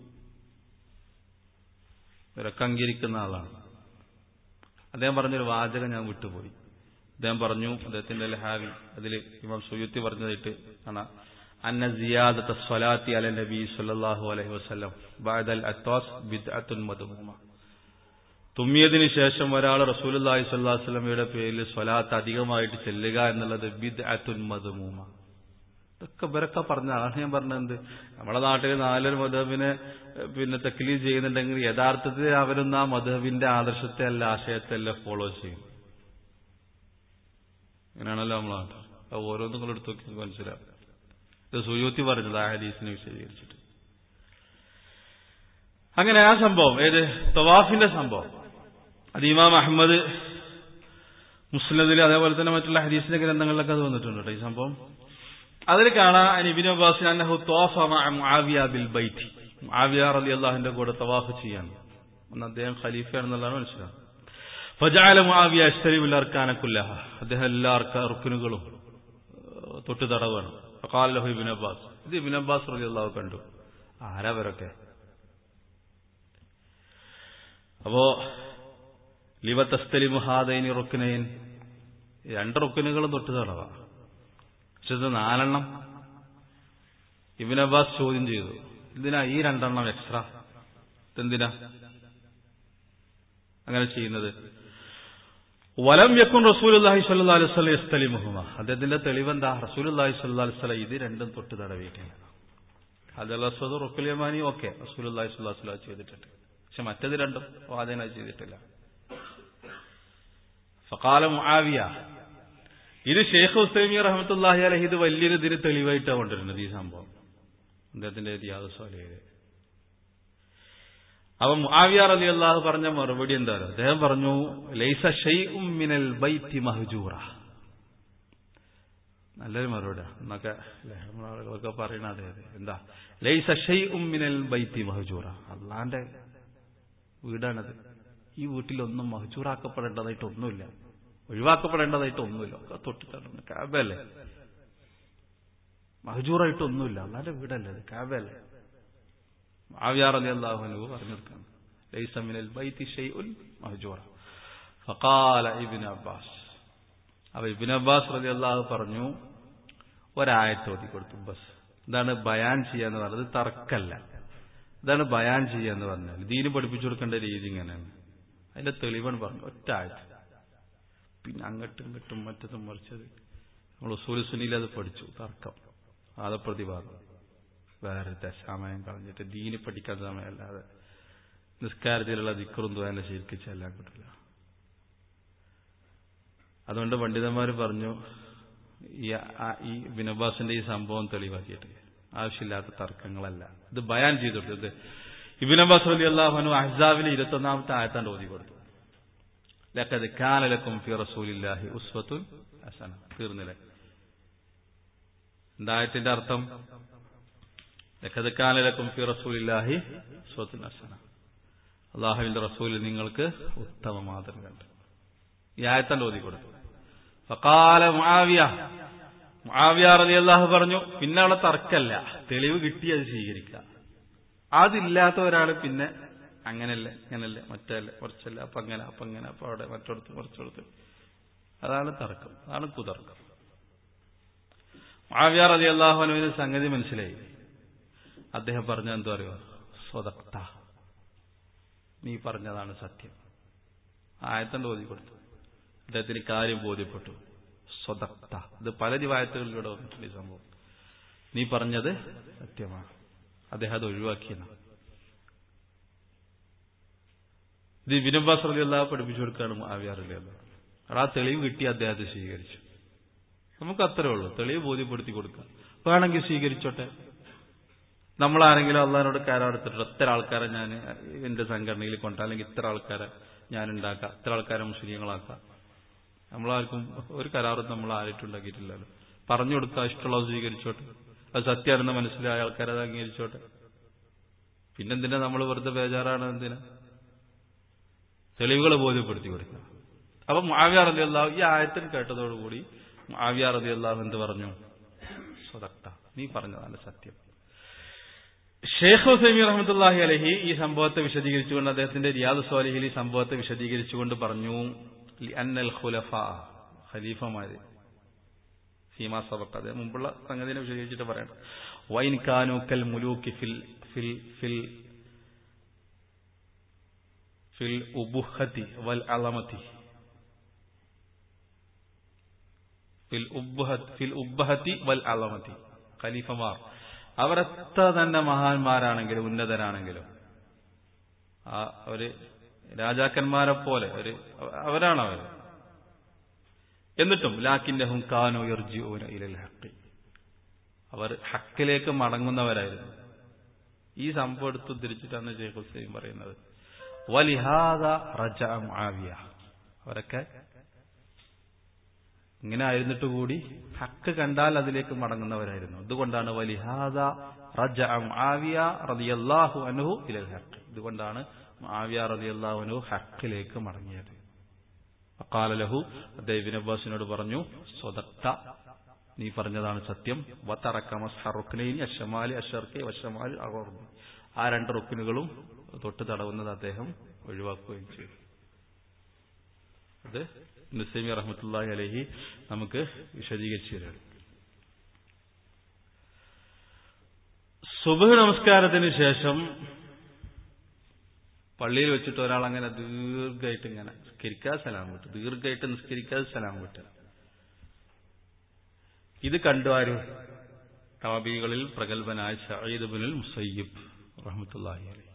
ഇവരൊക്കെ അംഗീകരിക്കുന്ന ആളാണ് അദ്ദേഹം പറഞ്ഞൊരു വാചകം ഞാൻ വിട്ടുപോയി അദ്ദേഹം പറഞ്ഞു അദ്ദേഹത്തിന്റെ ലഹാവി അതിൽ ഇമാം സുയൂത്തി പറഞ്ഞതായിട്ട് ആണ് അന്ന സിയാദത്ത സ്വലാത്തി അല നബി സല്ലല്ലാഹു അലൈഹി വസല്ലം ബഅദൽ അത്വാസ് ബിദ്അത്തുൻ മദ്മൂമ തുമ്മിയതിനു ശേഷം ഒരാൾ റസൂലുള്ളാഹി സ്വല്ലല്ലാഹു അലൈഹി വസല്ലമയുടെ പേരിൽ സ്വലാത്ത് അധികമായിട്ട് ചെല്ലുക എന്നുള്ളത് ബിദ്അത്തുൻ മദ്മൂമ ഇതൊക്കെ ഇവരൊക്കെ പറഞ്ഞ അതാണ് ഞാൻ പറഞ്ഞത് നമ്മുടെ നാട്ടിൽ നാലൊരു മധുബിനെ പിന്നെ തക്ലീൽ ചെയ്യുന്നുണ്ടെങ്കിൽ യഥാർത്ഥത്തിൽ അവരൊന്നും ആ മധുബിന്റെ ആദർശത്തെ അല്ല ആശയത്തെ അല്ല ഫോളോ ചെയ്യും അങ്ങനെയാണല്ലോ നമ്മളെ നാട്ടിൽ അത് ഓരോന്നും നിങ്ങൾ എടുത്ത് നോക്കി മനസ്സിലാവും ഇത് സുയൂത്തി പറഞ്ഞത് ആ ഹദീസിനെ വിശദീകരിച്ചിട്ട് അങ്ങനെ ആ സംഭവം ഏത് തവാഫിന്റെ സംഭവം അത് ഇമാം അഹമ്മദ് മുസ്ലിദിൽ അതേപോലെ തന്നെ മറ്റുള്ള ഹദീസിന്റെ ഗ്രന്ഥങ്ങളിലൊക്കെ അത് വന്നിട്ടുണ്ട് കേട്ടോ ഈ സംഭവം അതിൽ കാണാൻ ഇബിൻ അബ്ബാസിൻ അന്നഹു ത്വാഫ മഅ മുആവിയ ബിൽ ബൈത്തി മുആവിയ റളിയല്ലാഹുവിന്റെ കൂടെ തവാഫ് ചെയ്യാൻ അന്ന് അദ്ദേഹം ഖലീഫയാണെന്നുള്ളതാണ് മനസ്സിലാവും ഫജഅല മുആവിയ അശ്തരിബുൽ അർക്കാന കുല്ലഹ അദ്ദേഹം എല്ലാ റുക്കുനുകളും തൊട്ട് തടവാണ് ഫഖാല ലഹു ഇബ്നു അബ്ബാസ് ഇത് ഇബ്നു അബ്ബാസ് റളിയല്ലാഹു കണ്ടു ആരാവരൊക്കെ അപ്പോ ലിവത്തസ്തലി മുഹാദൈനി റുക്കിനൈൻ രണ്ട് റുക്കിനുകളും തൊട്ട് തടവാ പക്ഷെ ഇത് നാലെണ്ണം ഇബിൻ അബ്ബാസ് ചോദ്യം ചെയ്തു എന്തിനാ ഈ രണ്ടെണ്ണം എക്സ്ട്രാ ഇതെന്തിനാ അങ്ങനെ ചെയ്യുന്നത് വലം യക്കുൻ റസൂൽ അള്ളാഹി സല്ലാ അലൈഹി സ്വലം എസ്തലി മുഹമ്മ അദ്ദേഹത്തിന്റെ തെളിവെന്താ റസൂൽ അള്ളാഹി സല്ലാ അലൈഹി സ്വലം ഇത് രണ്ടും തൊട്ട് തടവിയിട്ടില്ല ഹജൽ അസ്വദ് റുക്കുൽ യമാനി ഓക്കെ റസൂലുള്ളാഹി സ്വല്ലല്ലാഹു അലൈഹി വസല്ലം ചെയ്തിട്ടുണ്ട് പക്ഷെ മറ്റത് രണ്ടും വാദന ചെയ്തിട്ടില്ല ഫഖാല മുആവിയ ഇത് ഷെയ്ഖ് ഹുസൈമി റഹ്മത്തുള്ളാഹി അലൈഹി ഇത് വലിയൊരു ഇതിന് തെളിവായിട്ടാണ് കൊണ്ടിരുന്നത് ഈ സംഭവം അദ്ദേഹത്തിന്റെ റിയാദ് സ്വാലിഹ് അപ്പൊ മുആവിയ റളിയല്ലാഹു പറഞ്ഞ മറുപടി എന്താ അദ്ദേഹം പറഞ്ഞു ലൈസ ഷൈഉം മിനൽ ബൈത്തി മഹ്ജൂറ നല്ലൊരു മറുപടി എന്നൊക്കെ അല്ലേ നമ്മളെ ആളുകളൊക്കെ പറയണ അതെ അതെ എന്താ ലൈസ ഷൈഉം മിനൽ ബൈത്തി മഹ്ജൂറ അള്ളാന്റെ വീടാണത് ഈ വീട്ടിലൊന്നും മഹജൂറാക്കപ്പെടേണ്ടതായിട്ട് ഒന്നുമില്ല ഒഴിവാക്കപ്പെടേണ്ടതായിട്ട് ഒന്നുമില്ല ഒക്കെ തൊട്ടിട്ടാണ് കാബല്ലേ മഹജൂറായിട്ട് ഒന്നുമില്ല അല്ലാതെ വീടല്ലേ അത് കാബല്ലേ ആവ്യാർ അലി അള്ളാഹു പറഞ്ഞെടുക്കാണ് ലൈസ മിനൽ ബൈത്തി ഷൈഉൻ മഹജൂറ ഫഖാല ഇബ്നു അബ്ബാസ് അപ്പൊ ഇബിൻ അബ്ബാസ് റലി അള്ളാഹു പറഞ്ഞു ഒരായത്ത് ഓതി കൊടുത്തു ബസ് ഇതാണ് ബയാൻ ചെയ്യാന്ന് പറഞ്ഞത് തർക്കല്ല ഇതാണ് ബയാൻ ചെയ്യാന്ന് പറഞ്ഞാൽ ദീന് പഠിപ്പിച്ചു കൊടുക്കേണ്ട രീതി ഇങ്ങനെയാണ് അതിന്റെ തെളിവാണ് പറഞ്ഞു ഒറ്റ ആഴ്ച പിന്നെ അങ്ങോട്ടും ഇങ്ങോട്ടും മറ്റതും മറിച്ചത് നമ്മൾ ഉസൂൽ സുനിൽ അത് പഠിച്ചു തർക്കം വാദപ്രതിവാദം വേറെ സമയം കളഞ്ഞിട്ട് ദീന് പഠിക്കാൻ സമയമല്ലാതെ നിസ്കാരത്തിലുള്ള ദിക്കറും ദ്വാന ശരിക്കും ചെല്ലാൻ കിട്ടില്ല അതുകൊണ്ട് പണ്ഡിതന്മാർ പറഞ്ഞു ഈ ഈ ബിനബാസിന്റെ ഈ സംഭവം തെളിവാക്കിയിട്ട് ആവശ്യമില്ലാത്ത തർക്കങ്ങളല്ല ഇത് ബയാൻ ചെയ്തിട്ട് ഇത് ഇബിൻ അബ്ബാസ് അലി അള്ളാഹുനു അഹ്സാബിലെ ഇരുപത്തൊന്നാമത്തെ ആയത്താണ്ട് ഓതി കൊടുത്തു ലക്കത് കാനലക്കും ഫി റസൂലില്ലാഹി ഉസ്വത്തുൻ ഹസന തീർന്നില്ലേ എന്തായത്തിന്റെ അർത്ഥം ലക്കത് കാനലക്കും ഫി റസൂലില്ലാഹി ഉസ്വത്തുൻ ഹസന അള്ളാഹുവിന്റെ റസൂലിൽ നിങ്ങൾക്ക് ഉത്തമ മാതൃകയുണ്ട് ഈ ആയത്താണ്ട് ഓതി കൊടുത്തു ഫക്കാല മുആവിയ മുആവിയ റളിയല്ലാഹു പറഞ്ഞു പിന്നെ അവിടെ തർക്കല്ല തെളിവ് കിട്ടി അത് സ്വീകരിക്കുക അതില്ലാത്ത ഒരാൾ പിന്നെ അങ്ങനല്ലേ ഇങ്ങനല്ലേ മറ്റല്ലേ കുറച്ചല്ല അപ്പൊ അങ്ങനെ അപ്പൊ അങ്ങനെ അപ്പൊ അവിടെ മറ്റൊടത്ത് കുറച്ചെടുത്ത് അതാണ് തർക്കം അതാണ് കുതർക്കം മാവിയാർ അലി അള്ളാഹുനുവിന് സംഗതി മനസ്സിലായി അദ്ദേഹം പറഞ്ഞ എന്തോ അറിയോ സ്വതക്ത നീ പറഞ്ഞതാണ് സത്യം ആയത്തണ്ട് ഓതി കൊടുത്തു അദ്ദേഹത്തിന് കാര്യം ബോധ്യപ്പെട്ടു സ്വതക്ത ഇത് പല ദിവായത്തുകളിലൂടെ വന്നിട്ടുണ്ട് ഈ സംഭവം നീ പറഞ്ഞത് സത്യമാണ് അദ്ദേഹം അത് ഒഴിവാക്കിയെന്ന് ഇത് വിനബാസ് റലിയല്ല പഠിപ്പിച്ചു കൊടുക്കുകയാണ് ആവിയാറില്ല ആ തെളിവ് കിട്ടി അദ്ദേഹത്തെ സ്വീകരിച്ചു നമുക്ക് അത്രേ ഉള്ളൂ തെളിവ് ബോധ്യപ്പെടുത്തി കൊടുക്കുക വേണമെങ്കിൽ സ്വീകരിച്ചോട്ടെ നമ്മളാരെങ്കിലും അള്ളഹാനോട് കരാറെടുത്തിട്ട് ഇത്ര ആൾക്കാരെ ഞാൻ എന്റെ സംഘടനയിൽ കൊണ്ട അല്ലെങ്കിൽ ഇത്ര ആൾക്കാരെ ഞാൻ ഉണ്ടാക്കാം ഇത്ര ആൾക്കാരെ മുസ്ലിങ്ങളാക്കാം നമ്മളാർക്കും ഒരു കരാറും നമ്മൾ ആരായിട്ടുണ്ടാക്കിയിട്ടില്ലല്ലോ പറഞ്ഞു കൊടുക്കുക ഇഷ്ടമുള്ളത് സ്വീകരിച്ചോട്ടെ അത് സത്യമാണെന്ന് മനസ്സിലായ ആൾക്കാരെ അത് അംഗീകരിച്ചോട്ടെ പിന്നെന്തിനാ നമ്മൾ വെറുതെ ബേജാറാണ് എന്തിനാ തെളിവുകൾ ബോധ്യപ്പെടുത്തി കൊടുക്കുക അപ്പൊ മാവിയാർ അലി അള്ളാഹു ഈ ആയത്തിൽ കേട്ടതോടുകൂടി മാവിയാർ അലി അള്ളാഹു എന്ത് പറഞ്ഞു സ്വതക്ത നീ പറഞ്ഞതാണ് സത്യം ഷേഖ് ഹുസൈമി റഹമത്തുല്ലാഹി അലഹി ഈ സംഭവത്തെ വിശദീകരിച്ചുകൊണ്ട് അദ്ദേഹത്തിന്റെ റിയാദ് സ്വാലിഹിൽ ഈ സംഭവത്തെ വിശദീകരിച്ചുകൊണ്ട് പറഞ്ഞു അന്നൽ ഖുലഫ ഖലീഫമാര് സീമാ സബക്ക അത് മുമ്പുള്ള സംഗതിനെ വിശദീകരിച്ചിട്ട് പറയണം വൈൻ കാനു കൽ മുലൂക്കി ഫിൽ ഫിൽ ഫിൽ ഫിൽ ഉബുഹത്തി വൽ അലമത്തി ഫിൽ ഉബ്ബഹത്ത് ഫിൽ ഉബ്ബഹത്തി വൽ അലമത്തി ഖലീഫമാർ അവരെത്ര തന്നെ മഹാന്മാരാണെങ്കിലും ഉന്നതരാണെങ്കിലും ആ ഒരു രാജാക്കന്മാരെ പോലെ ഒരു അവരാണ് അവർ എന്നിട്ടും ലാക്കിന്റെ ഹും കാനോ യർജിഊന ഇലൽ ഹക്കി അവർ ഹക്കിലേക്ക് മടങ്ങുന്നവരായിരുന്നു ഈ സംഭവം എടുത്ത് ഉദ്ധരിച്ചിട്ടാണ് ഷെയ്ഖ് ഹുസൈൻ പറയുന്നത് വലിഹാദ റജ മുആവിയ അവരൊക്കെ ഇങ്ങനെ ആയിരുന്നിട്ട് കൂടി ഹക്ക് കണ്ടാൽ അതിലേക്ക് മടങ്ങുന്നവരായിരുന്നു അതുകൊണ്ടാണ് വലിഹാദ റജ മുആവിയ റളിയല്ലാഹു അൻഹു ഇലൽ ഹക്ക് ഇതുകൊണ്ടാണ് മുആവിയ റളിയല്ലാഹു അൻഹു ഹക്കിലേക്ക് മടങ്ങിയത് അക്കാലലഹു അദ്ദേഹം അബ്ബാസിനോട് പറഞ്ഞു സ്വതക്ത നീ പറഞ്ഞതാണ് സത്യം വത്തറക്കമസ്ഹറുക്കനൈനി അഷമാലി അഷർക്കെ വശമാലി അറർബ് ആ രണ്ട് റുക്കിനുകളും തൊട്ട് തടവുന്നത് അദ്ദേഹം ഒഴിവാക്കുകയും ചെയ്തു അത് നസീമി റഹ്മത്തുല്ലാഹി അലഹി നമുക്ക് വിശദീകരിച്ചു തരാം സുബഹ് നമസ്കാരത്തിന് ശേഷം പള്ളിയിൽ വെച്ചിട്ട് ഒരാൾ അങ്ങനെ ദീർഘമായിട്ട് ഇങ്ങനെ നിസ്കരിക്കാതെ സലാം വിട്ടു ദീർഘമായിട്ട് നിസ്കരിക്കാതെ സലാം വിട്ടു ഇത് കണ്ടു ആരും താബികളിൽ പ്രഗത്ഭനായ സയ്യിദ് ബിനുൽ മുസയ്യിബ് റഹ്മത്തുള്ളാഹി അലൈഹി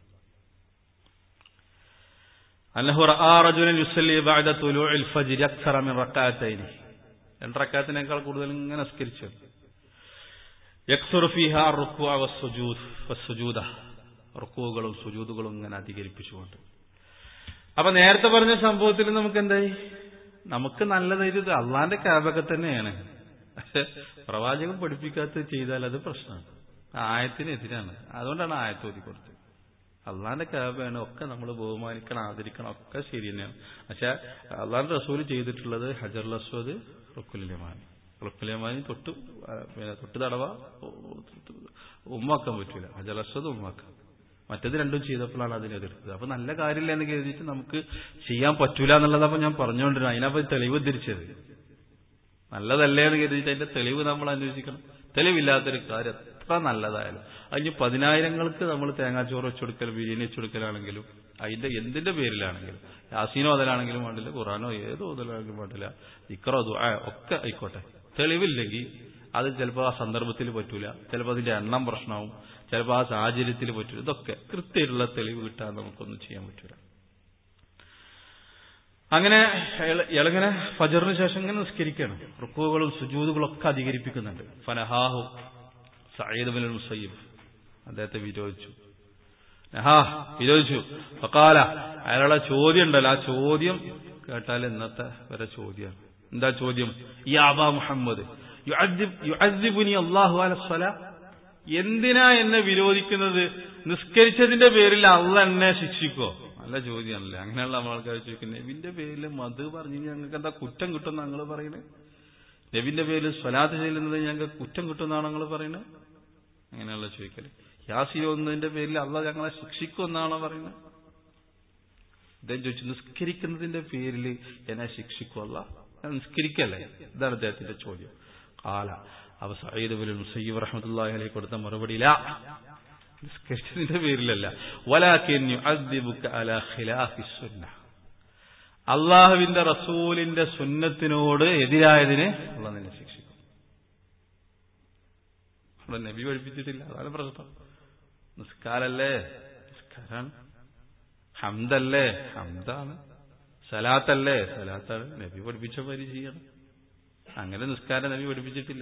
അന്നഹു റആ റജുലൻ യുസല്ലി ബഅദ തുലൂഇൽ ഫജ്ർ അക്സറ മിൻ റക്അത്തൈനി രണ്ട് റക്അത്തിനേക്കാൾ കൂടുതൽ ഇങ്ങനെ നിസ്കരിച്ചു യക്സുറു ഫീഹാ റുക്കുഅ വസ്സുജൂദ് വസ്സുജൂദ റുക്കുകളും സുജൂദുകളും ഇങ്ങനെ അധികരിപ്പിച്ചുകൊണ്ട് അപ്പൊ നേരത്തെ പറഞ്ഞ സംഭവത്തിൽ നമുക്ക് എന്തായി നമുക്ക് നല്ലതായത് അള്ളാന്റെ കാബൊക്കെ തന്നെയാണ് പക്ഷെ പ്രവാചകൻ പഠിപ്പിക്കാത്ത ചെയ്താൽ അത് പ്രശ്നമാണ് ആയത്തിനെതിരാണ് അതുകൊണ്ടാണ് ആയത്ത് ഓതി കൊടുത്തത് അള്ളാന്റെ കാബയാണ് ഒക്കെ നമ്മൾ ബഹുമാനിക്കണം ആദരിക്കണം ഒക്കെ ശരി തന്നെയാണ് പക്ഷെ അള്ളാന്റെ റസൂല് ചെയ്തിട്ടുള്ളത് ഹജർ അസ്വദ് റുക്കുല്യമാനി റുക്കുല്യമാനി തൊട്ട് പിന്നെ തൊട്ട് തടവ ഉമ്മാക്കാൻ പറ്റൂല ഹജർ അസ്വദ് ഉമ്മാക്കാം മറ്റത് രണ്ടും ചെയ്തപ്പോഴാണ് അതിനെ എതിർത്തത് അപ്പൊ നല്ല കാര്യമില്ല എന്ന് കരുതിയിട്ട് നമുക്ക് ചെയ്യാൻ പറ്റൂല എന്നുള്ളതപ്പോ ഞാൻ പറഞ്ഞുകൊണ്ടിരുന്നു അതിനപ്പോ തെളിവ് തിരിച്ചത് നല്ലതല്ലേ എന്ന് കരുതിയിട്ട് അതിന്റെ തെളിവ് നമ്മൾ അന്വേഷിക്കണം തെളിവില്ലാത്തൊരു കാര്യം എത്ര നല്ലതായാലും അതിന് പതിനായിരങ്ങൾക്ക് നമ്മൾ തേങ്ങാച്ചോറ് വെച്ചുകൊടുക്കൽ ബിരിയാണി വെച്ചുകൊടുക്കലാണെങ്കിലും അതിന്റെ എന്തിന്റെ പേരിലാണെങ്കിലും യാസീനോ അതിലാണെങ്കിലും വേണ്ടില്ല ഖുറാനോ ഏതോ അതിലാണെങ്കിലും വേണ്ടില്ല ഇക്കറോ ദുആ ഒക്കെ ആയിക്കോട്ടെ തെളിവില്ലെങ്കിൽ അത് ചിലപ്പോൾ ആ സന്ദർഭത്തിൽ പറ്റൂല ചിലപ്പോൾ അതിന്റെ എണ്ണം പ്രശ്നമാവും ചിലപ്പോൾ ആ സാഹചര്യത്തിൽ പറ്റൂല ഇതൊക്കെ കൃത്യമായിട്ടുള്ള തെളിവ് കിട്ടാൻ നമുക്കൊന്നും ചെയ്യാൻ പറ്റൂല അങ്ങനെ ഇളങ്ങനെ ഫജറിന് ശേഷം ഇങ്ങനെ നിസ്കരിക്കണം റുക്കുകളും സുജൂതുകളും ഒക്കെ അധികരിപ്പിക്കുന്നുണ്ട് ഫനഹാഹു സയ്യിദ് ബിൻ മുസയ്യിബ് അദ്ദേഹത്തെ വിരോധിച്ചു നഹാ വിരോധിച്ചു ഫക്കാല അയാളുടെ ചോദ്യം ഉണ്ടല്ലോ ആ ചോദ്യം കേട്ടാൽ ഇന്നത്തെ വരെ ചോദ്യമാണ് എന്താ ചോദ്യം ഈ ആബാ മുഹമ്മദ് യുഅദ്ദിബുനി അല്ലാഹു അല സ്വല എന്തിനാ എന്നെ വിരോധിക്കുന്നത് നിസ്കരിച്ചതിന്റെ പേരിൽ അള്ള എന്നെ ശിക്ഷിക്കോ നല്ല ചോദ്യമാണല്ലേ അങ്ങനെയുള്ള നമ്മൾ ആൾക്കാർ ചോദിക്കുന്നത് നബിന്റെ പേരിൽ മധു പറഞ്ഞു ഞങ്ങൾക്ക് എന്താ കുറ്റം കിട്ടുമെന്ന് ഞങ്ങൾ പറയുന്നത് നബിന്റെ പേരിൽ സ്വലാത്ത് ചെയ്യുന്നത് ഞങ്ങൾക്ക് കുറ്റം കിട്ടുമെന്നാണ് ഞങ്ങൾ പറയുന്നത് അങ്ങനെയുള്ള ചോദിക്കല് യാസിയോന്നതിന്റെ പേരിൽ അള്ള ഞങ്ങളെ ശിക്ഷിക്കുമെന്നാണോ പറയുന്നത് അദ്ദേഹം ചോദിച്ചു നിസ്കരിക്കുന്നതിന്റെ പേരിൽ എന്നെ ശിക്ഷിക്കുമല്ല ഞാൻ നിസ്കരിക്കല്ലേ ഇതാണ് അദ്ദേഹത്തിന്റെ ചോദ്യം കാല അവ സയ്യിദ് ബിൻ മുസയ്യിബ് റഹ്മത്തുള്ളാഹി അലൈഹി കൊടുത്ത മറുപടിയില്ല നിസ്കരിച്ചതിന്റെ പേരിലല്ല വലാകിൻ യുഅദ്ദിബുക അലാ ഖിലാഫി സുന്ന അള്ളാഹുവിന്റെ റസൂലിന്റെ സുന്നത്തിനോട് എതിരായതിന് അള്ളാഹ് നിന്നെ ശിക്ഷിക്കും അവിടെ നബി പഠിപ്പിച്ചിട്ടില്ല അതാണ് പ്രശ്നം നിസ്കാരല്ലേ നിസ്കാരാണ് ഹംദല്ലേ ഹംദാണ് സലാത്തല്ലേ സലാത്താണ് നബി പഠിപ്പിച്ച പരി ചെയ്യണം അങ്ങനെ നിസ്കാരം നബി പഠിപ്പിച്ചിട്ടില്ല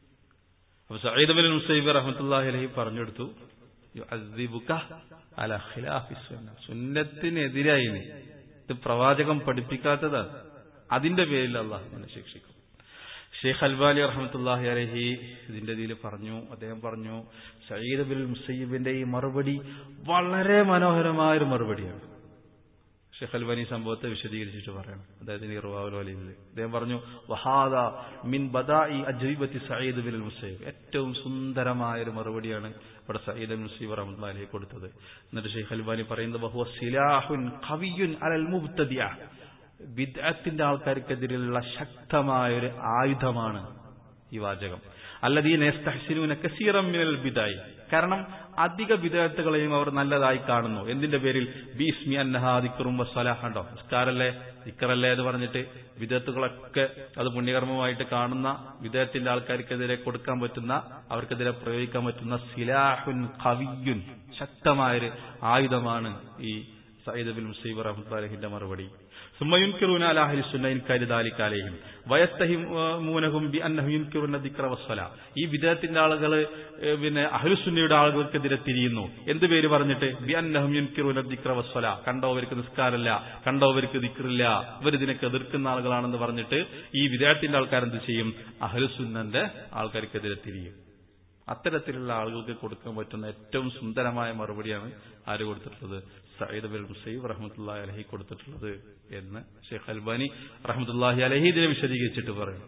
അപ്പൊ സയ്യിദ് ബിൻ മുസൈബ് റഹ്മത്തുള്ളാഹി അലൈഹി പറഞ്ഞെടുത്തു യുഅദ്ദിബുക അല ഖിലാഫി സുന്ന സുന്നത്തിനെതിരായി നീ ഇത് പ്രവാചകം പഠിപ്പിക്കാത്തതാണ് അതിന്റെ പേരിൽ അള്ളാഹു നിന്നെ ശിക്ഷിക്കും ഷെയ്ഖ് അൽബാലി റഹ്മത്തുള്ളാഹി അലഹി ഇതിന്റെ ഇതിൽ പറഞ്ഞു അദ്ദേഹം പറഞ്ഞു സയ്യിദ് ബിൻ മുസയ്യിബിന്റെ ഈ മറുപടി വളരെ മനോഹരമായ ഒരു മറുപടിയാണ് ഷെയ്ഖ് അൽബാനി സംഭവത്തെ വിശദീകരിച്ചിട്ട് പറയണം അദ്ദേഹത്തിന് ഇറുവാവുൽ വലിയിൽ അദ്ദേഹം പറഞ്ഞു വഹാദ മിൻ ബദായി അജീബത്തി സയ്യിദ് ബിൻ മുസൈബ് ഏറ്റവും സുന്ദരമായ ഒരു മറുപടിയാണ് ഇവിടെ സയ്യിദ് ബിൻ മുസൈബ് റഹ്മത്തുള്ളാഹി കൊടുത്തത് എന്നിട്ട് ഷെയ്ഖ് അൽബാനി പറയുന്നത് ബഹുവ സിലാഹുൻ കവിയുൻ അലൽ മുബ്തദിയ വിദ്അത്തിന്റെ ആൾക്കാർക്കെതിരെയുള്ള ശക്തമായ ഒരു ആയുധമാണ് ഈ വാചകം അല്ലദീന കസീറം മിനൽ ബിദായി കാരണം അധിക വിദേഹത്തുകളെയും അവർ നല്ലതായി കാണുന്നു എന്തിന്റെ പേരിൽ ബീസ്മി അന്നഹാദിക്കറും വസ്വലാഹ് ഉണ്ടോ നിസ്കാരല്ലേ ദിക്കറല്ലേ എന്ന് പറഞ്ഞിട്ട് വിദേഹത്തുകളൊക്കെ അത് പുണ്യകർമ്മമായിട്ട് കാണുന്ന വിദേഹത്തിന്റെ ആൾക്കാർക്കെതിരെ കൊടുക്കാൻ പറ്റുന്ന അവർക്കെതിരെ പ്രയോഗിക്കാൻ പറ്റുന്ന സിലാഹുൻ കവിയുൻ ശക്തമായൊരു ആയുധമാണ് ഈ സയ്യിദ് ബിൻ മുസൈബ് റഹ്മത്തുള്ളാഹിന്റെ മറുപടി ثم ينكرون على اهل السنه انكار ذلك عليهم ويتهمونهم بانهم ينكرون الذكر والصلاه ഈ വിദഗ്ധത്തിന്റെ ആളുകൾ പിന്നെ അഹ്ലുസുന്നയുടെ ആളുകൾക്കെതിരെ തിരിയുന്നു എന്ത് പേര് പറഞ്ഞിട്ട് ബി അന്നഹും യുൻകിറൂന ദിക്ര വസ്വല കണ്ടവർക്ക് നിസ്കാരമില്ല കണ്ടവർക്ക് ദിക്റില്ല ഇവർ ഇതിനൊക്കെ എതിർക്കുന്ന ആളുകളാണെന്ന് പറഞ്ഞിട്ട് ഈ വിദേഹത്തിന്റെ ആൾക്കാർ എന്ത് ചെയ്യും അഹ്ലുസുന്നന്റെ ആൾക്കാർക്കെതിരെ തിരിയും അത്തരത്തിലുള്ള ആളുകൾക്ക് കൊടുക്കാൻ പറ്റുന്ന ഏറ്റവും സുന്ദരമായ മറുപടിയാണ് ആര് കൊടുത്തിട്ടുള്ളത് സയ്യിദ് ബിൻ മുസൈബ് റഹ്മത്തുല്ലാഹി അലഹി കൊടുത്തിട്ടുള്ളത് എന്ന് ഷെയ്ഖ് അൽബാനി റഹ്മത്തുല്ലാഹി അലഹി ഇതിനെ വിശദീകരിച്ചിട്ട് പറയും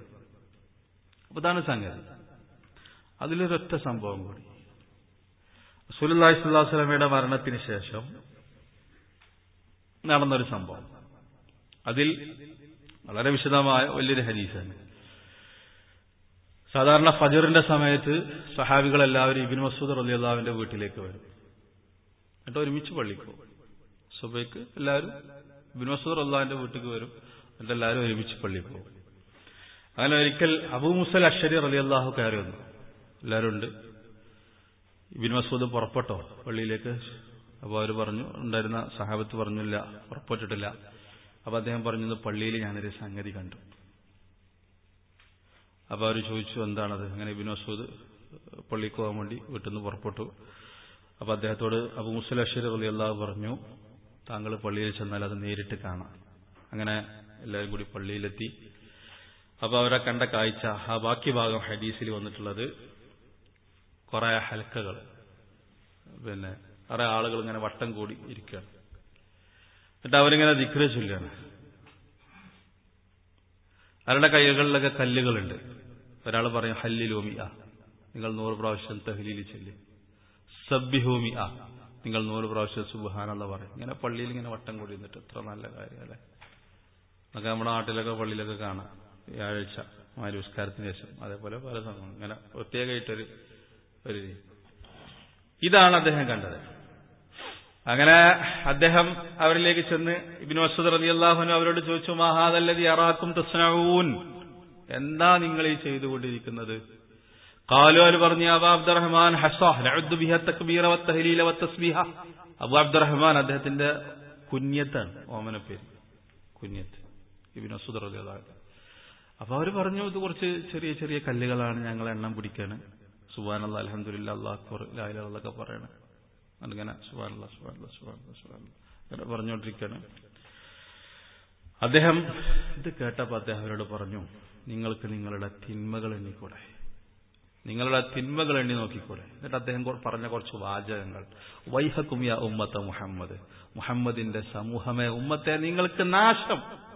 അപ്പൊ ഇതാണ് സംഗതി അതിലൊരൊറ്റ സംഭവം കൂടി സുലുല്ലാഹി സ്വല്ലാ സ്വലമയുടെ മരണത്തിന് ശേഷം നടന്നൊരു സംഭവം അതിൽ വളരെ വിശദമായ വലിയൊരു ഹദീസാണ് സാധാരണ ഫജറിന്റെ സമയത്ത് സഹാബികളെല്ലാവരും ഇബിൻ മസൂദ് റലിയുള്ളാവിന്റെ വീട്ടിലേക്ക് വരും എന്നിട്ട് ഒരുമിച്ച് പള്ളിക്ക് പോകും സുബൈക്ക് എല്ലാവരും ഇബിൻ മസൂദ് അള്ളാഹിന്റെ വീട്ടിലേക്ക് വരും എന്നിട്ട് എല്ലാവരും ഒരുമിച്ച് പള്ളിക്ക് പോകും അങ്ങനെ ഒരിക്കൽ അബൂ മുസൽ അഷരി റലി അള്ളാഹു കയറി വന്നു എല്ലാവരും ഉണ്ട് ഇബിൻ മസൂദ് പുറപ്പെട്ടോ പള്ളിയിലേക്ക് അപ്പോൾ അവർ പറഞ്ഞു ഉണ്ടായിരുന്ന സഹാബത്ത് പറഞ്ഞില്ല പുറപ്പെട്ടിട്ടില്ല അപ്പോൾ അദ്ദേഹം പറഞ്ഞത് പള്ളിയിൽ ഞാനൊരു സംഗതി കണ്ടു അപ്പോൾ അവർ ചോദിച്ചു എന്താണത് അങ്ങനെ ഇബിൻ മസൂദ് പള്ളിക്ക് പോകാൻ വേണ്ടി വീട്ടിൽ നിന്ന് പുറപ്പെട്ടു അപ്പോൾ അദ്ദേഹത്തോട് അബു മുസ്ലിം അഷീർ അലി അള്ളാഹ് പറഞ്ഞു താങ്കൾ പള്ളിയിൽ ചെന്നാൽ അത് നേരിട്ട് കാണാം അങ്ങനെ എല്ലാവരും കൂടി പള്ളിയിലെത്തി അപ്പോൾ അവരെ കണ്ട കാഴ്ച ആ ബാക്കി ഭാഗം ഹദീസിൽ വന്നിട്ടുള്ളത് കുറെ ഹൽക്കകൾ പിന്നെ കുറെ ആളുകൾ ഇങ്ങനെ വട്ടം കൂടി ഇരിക്കുകയാണ് എന്നിട്ട് അവരിങ്ങനെ ദിക്ര ചൊല്ലുകയാണ് അവരുടെ കൈകളിലൊക്കെ കല്ലുകളുണ്ട് ഒരാൾ പറയും ഹല്ലിലോമി ആ നിങ്ങൾ നൂറ് പ്രാവശ്യം തഹ്ലീൽ ചൊല്ലി സബ്ബിഹൂമി ആ നിങ്ങൾ നൂറ് പ്രാവശ്യം സുബഹാനുള്ള പറയും ഇങ്ങനെ പള്ളിയിൽ ഇങ്ങനെ വട്ടം കൂടി നിന്നിട്ട് എത്ര നല്ല കാര്യം അല്ലേ നമുക്ക് നമ്മുടെ നാട്ടിലൊക്കെ പള്ളിയിലൊക്കെ കാണാം വ്യാഴാഴ്ച മാരുസ്കാരത്തിന് ശേഷം അതേപോലെ പല സംഭവം ഇങ്ങനെ പ്രത്യേകമായിട്ടൊരു ഒരു രീതി ഇതാണ് അദ്ദേഹം കണ്ടത് അങ്ങനെ അദ്ദേഹം അവരിലേക്ക് ചെന്ന് ഇബിൻ വസദ് റതി അള്ളാഹുനു അവരോട് ചോദിച്ചു മഹാദല്ലതി അറാക്കും തസ്നഊൻ എന്താ നിങ്ങൾ ഈ ചെയ്തുകൊണ്ടിരിക്കുന്നത് കാലു അവർ പറഞ്ഞു അബു അബ്ദുറഹ്മാൻ അബു അബ്ദുറഹ്മാൻ അദ്ദേഹത്തിന്റെ കുഞ്ഞത്താണ് ഓമന പേര് കുഞ്ഞത്ത് ഇബിൻ വസദ് റതി അള്ളാഹു അപ്പൊ അവർ പറഞ്ഞു ഇത് കുറച്ച് ചെറിയ ചെറിയ കല്ലുകളാണ് ഞങ്ങൾ എണ്ണം പിടിക്കാണ് സുബാനല്ല അലഹദില്ല അള്ളാഹ് ലായിലൊക്കെ പറയണ അങ്ങനെ സുബാനല്ല സുബാനല്ല സുബാനല്ല സുബാനല്ല അങ്ങനെ പറഞ്ഞുകൊണ്ടിരിക്കുകയാണ് അദ്ദേഹം ഇത് കേട്ടപ്പോൾ അദ്ദേഹം അവരോട് പറഞ്ഞു നിങ്ങൾക്ക് നിങ്ങളുടെ തിന്മകൾ എണ്ണിക്കൂടെ നിങ്ങളുടെ തിന്മകൾ എണ്ണി നോക്കിക്കൂടെ എന്നിട്ട് അദ്ദേഹം പറഞ്ഞ കുറച്ച് വാചകങ്ങൾ വൈഹക്കും യാ ഉമ്മത്ത മുഹമ്മദ് മുഹമ്മദിന്റെ സമൂഹമേ ഉമ്മത്തെ നിങ്ങൾക്ക് നാശം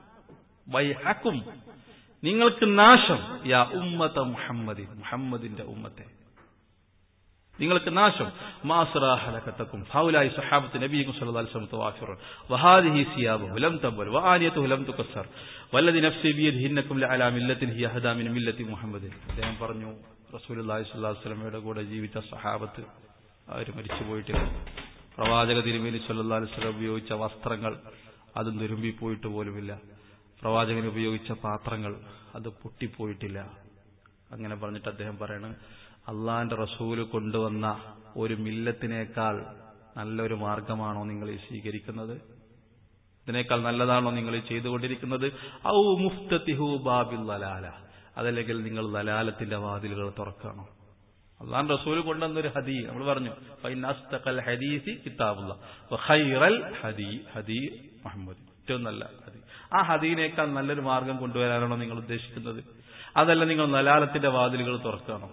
വൈഹക്കും നിങ്ങൾക്ക് നാശം യാ ഉമ്മത്ത മുഹമ്മദി മുഹമ്മദിന്റെ ഉമ്മത്തെ നിങ്ങൾക്ക് നാശം മാസറാഹലക്കത്തക്കും ഫൗലായി സഹാബത്ത് നബീക്കും സല്ലല്ലാഹു അലൈഹി വസല്ലം തവാഫിറുൻ വഹാദിഹി സിയാബുഹു ലം തബൽ വആനിയതുഹു ലം തുകസ്സർ വല്ലദി നഫ്സി ബിയദിഹി ഇന്നക്കും ലഅലാ മില്ലത്തിൻ ഹിയ ഹദാ മിൻ മില്ലത്തി മുഹമ്മദിൻ അദ്ദേഹം പറഞ്ഞു റസൂലുള്ളാഹി സ്വല്ലല്ലാഹു അലൈഹി വസല്ലമയുടെ കൂടെ ജീവിച്ച സഹാബത്ത് അവർ മരിച്ചു പോയിട്ടില്ല പ്രവാചക തിരുമേനി സല്ലല്ലാഹു അലൈഹി വസല്ലം ഉപയോഗിച്ച വസ്ത്രങ്ങൾ അത് നുരുമ്പി പോയിട്ട് പോലുമില്ല പ്രവാചകൻ ഉപയോഗിച്ച പാത്രങ്ങൾ അത് പൊട്ടിപ്പോയിട്ടില്ല അങ്ങനെ പറഞ്ഞിട്ട് അദ്ദേഹം പറയണ് അള്ളാന്റെ റസൂല് കൊണ്ടുവന്ന ഒരു മില്ലത്തിനേക്കാൾ നല്ലൊരു മാർഗമാണോ നിങ്ങൾ ഈ സ്വീകരിക്കുന്നത് ഇതിനേക്കാൾ നല്ലതാണോ നിങ്ങൾ ഈ ചെയ്തുകൊണ്ടിരിക്കുന്നത് ഔ മുഫ്തത്തിഹു ബാബിൽ ലലാല അതല്ലെങ്കിൽ നിങ്ങൾ ലലാലത്തിന്റെ വാതിലുകൾ തുറക്കണോ അള്ളാൻ റസൂൽ കൊണ്ടുവന്നൊരു ഹദി നമ്മൾ പറഞ്ഞു ഫൈനാസ്തഖൽ ഹദീസി കിതാബുള്ള ഖൈറൽ ഹദി ഹദി മുഹമ്മദ് ഏറ്റവും നല്ല ഹദി ആ ഹദീനേക്കാൾ നല്ലൊരു മാർഗം കൊണ്ടുവരാനാണോ നിങ്ങൾ ഉദ്ദേശിക്കുന്നത് അതല്ല നിങ്ങൾ നലാലത്തിന്റെ വാതിലുകൾ തുറക്കണോ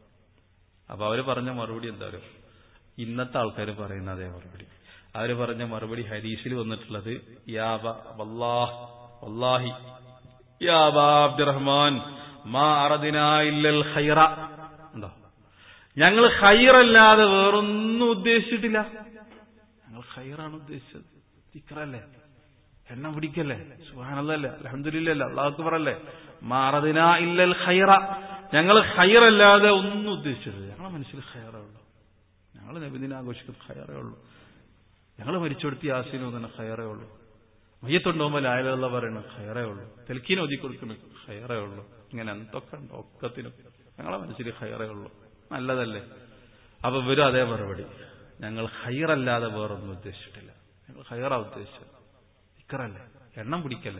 അപ്പൊ അവര് പറഞ്ഞ മറുപടി എന്താ പറയുക ഇന്നത്തെ ആൾക്കാർ പറയുന്ന അതേ മറുപടി അവര് പറഞ്ഞ മറുപടി ഹരീഷിൽ വന്നിട്ടുള്ളത് യാബ വല്ലാഹ് വല്ലാഹി യാബ അബ്ദുറഹ്മാൻ മാ അറദിനാ ഇല്ലൽ ഖൈറ എന്താ ഞങ്ങൾ ഖൈറല്ലാതെ വേറൊന്നും ഉദ്ദേശിച്ചിട്ടില്ല ഞങ്ങൾ ഖൈറാണ് ഉദ്ദേശിച്ചത് ദിക്റല്ലേ എണ്ണം പിടിക്കല്ലേ സുഹാനല്ലേ അലഹമില്ലല്ലേ അള്ളാഹുക്ക് പറല്ലേ മാറദിന ഇല്ലൽ ഖൈറ ഞങ്ങൾ ഖൈറല്ലാതെ ഒന്നും ഉദ്ദേശിച്ചത് ഞങ്ങളെ മനസ്സിൽ ഖൈറേ ഉള്ളൂ ഞങ്ങൾ നബിദിനെ ആഘോഷിക്കുന്ന ഖൈറേ ഉള്ളൂ ഞങ്ങൾ മരിച്ചെടുത്തി ആശീനം തന്നെ ഖൈറേ ഉള്ളൂ മയ്യത്തുണ്ടോമ്പോൾ ലായലുള്ള പറയണ ഖൈറേ ഉള്ളൂ തെൽക്കീന് ഒതുക്കി കൊടുക്കുന്ന ഖൈറേ ഉള്ളൂ ഇങ്ങനെ എന്തൊക്കെ ഉണ്ടോ ഒക്കത്തിനും ഞങ്ങളെ മനസ്സിൽ ഖൈറേ ഉള്ളൂ നല്ലതല്ലേ അപ്പൊ വരും അതേ മറുപടി ഞങ്ങൾ ഹൈറല്ലാതെ വേറൊന്നും ഉദ്ദേശിച്ചിട്ടില്ല ഞങ്ങൾ ഹൈറാ ഉദ്ദേശിച്ചത് ദിക്കറല്ലേ എണ്ണം പിടിക്കല്ലേ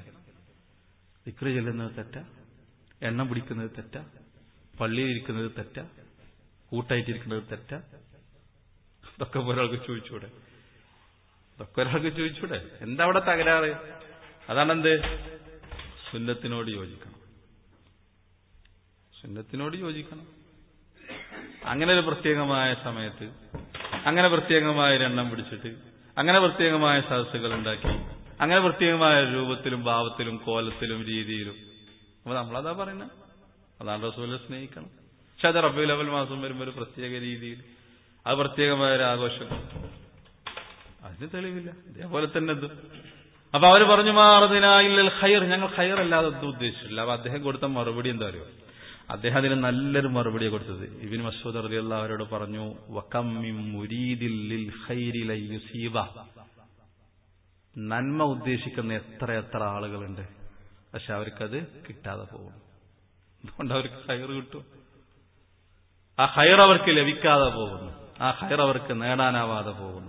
ദിക്ര ചെല്ലുന്നത് തെറ്റ എണ്ണം പിടിക്കുന്നത് തെറ്റ പള്ളിയിൽ ഇരിക്കുന്നത് തെറ്റ കൂട്ടായിട്ടിരിക്കുന്നത് തെറ്റ ഇതൊക്കെ ഒരാൾക്ക് ചോദിച്ചൂടെ ഇതൊക്കെ ഒരാൾക്ക് ചോദിച്ചൂടെ എന്താ അവിടെ തകരാറ് അതാണെന്ത് സുന്നത്തിനോട് യോജിക്കണം സുന്നത്തിനോട് യോജിക്കണം അങ്ങനെ ഒരു പ്രത്യേകമായ സമയത്ത് അങ്ങനെ പ്രത്യേകമായ ഒരു എണ്ണം പിടിച്ചിട്ട് അങ്ങനെ പ്രത്യേകമായ സദസ്സുകൾ ഉണ്ടാക്കി അങ്ങനെ പ്രത്യേകമായ രൂപത്തിലും ഭാവത്തിലും കോലത്തിലും രീതിയിലും അപ്പൊ നമ്മളതാ പറയുന്നത് അതാണ് റസൂലെ സ്നേഹിക്കണം പക്ഷെ അത് റബ്ബി ലെവൽ മാസം വരുമ്പോൾ ഒരു പ്രത്യേക രീതിയിൽ അത് പ്രത്യേകമായ ഒരു ആഘോഷം അതിന് തെളിവില്ല ഇതേപോലെ തന്നെ ഇത് അപ്പൊ അവര് പറഞ്ഞു മാറുന്നതിനായില്ല ഖൈർ ഞങ്ങൾ ഖൈർ അല്ലാതെ ഒന്നും ഉദ്ദേശിച്ചില്ല അപ്പൊ അദ്ദേഹം കൊടുത്ത മറുപടി എന്താ അറിയോ അദ്ദേഹം അതിന് നല്ലൊരു മറുപടിയെ കൊടുത്തത് ഇബിൻ മസൂദ് അലി അവരോട് പറഞ്ഞു വക്കമ്മിം മുരീദിൽ ലിൽ ഖൈരി ലൻ യുസീബ നന്മ ഉദ്ദേശിക്കുന്ന എത്ര എത്ര ആളുകളുണ്ട് പക്ഷെ അവർക്കത് കിട്ടാതെ പോകും അതുകൊണ്ട് അവർക്ക് ഹയർ കിട്ടും ആ ഹൈർ അവർക്ക് ലഭിക്കാതെ പോകുന്നു ആ ഹൈർ അവർക്ക് നേടാനാവാതെ പോകുന്നു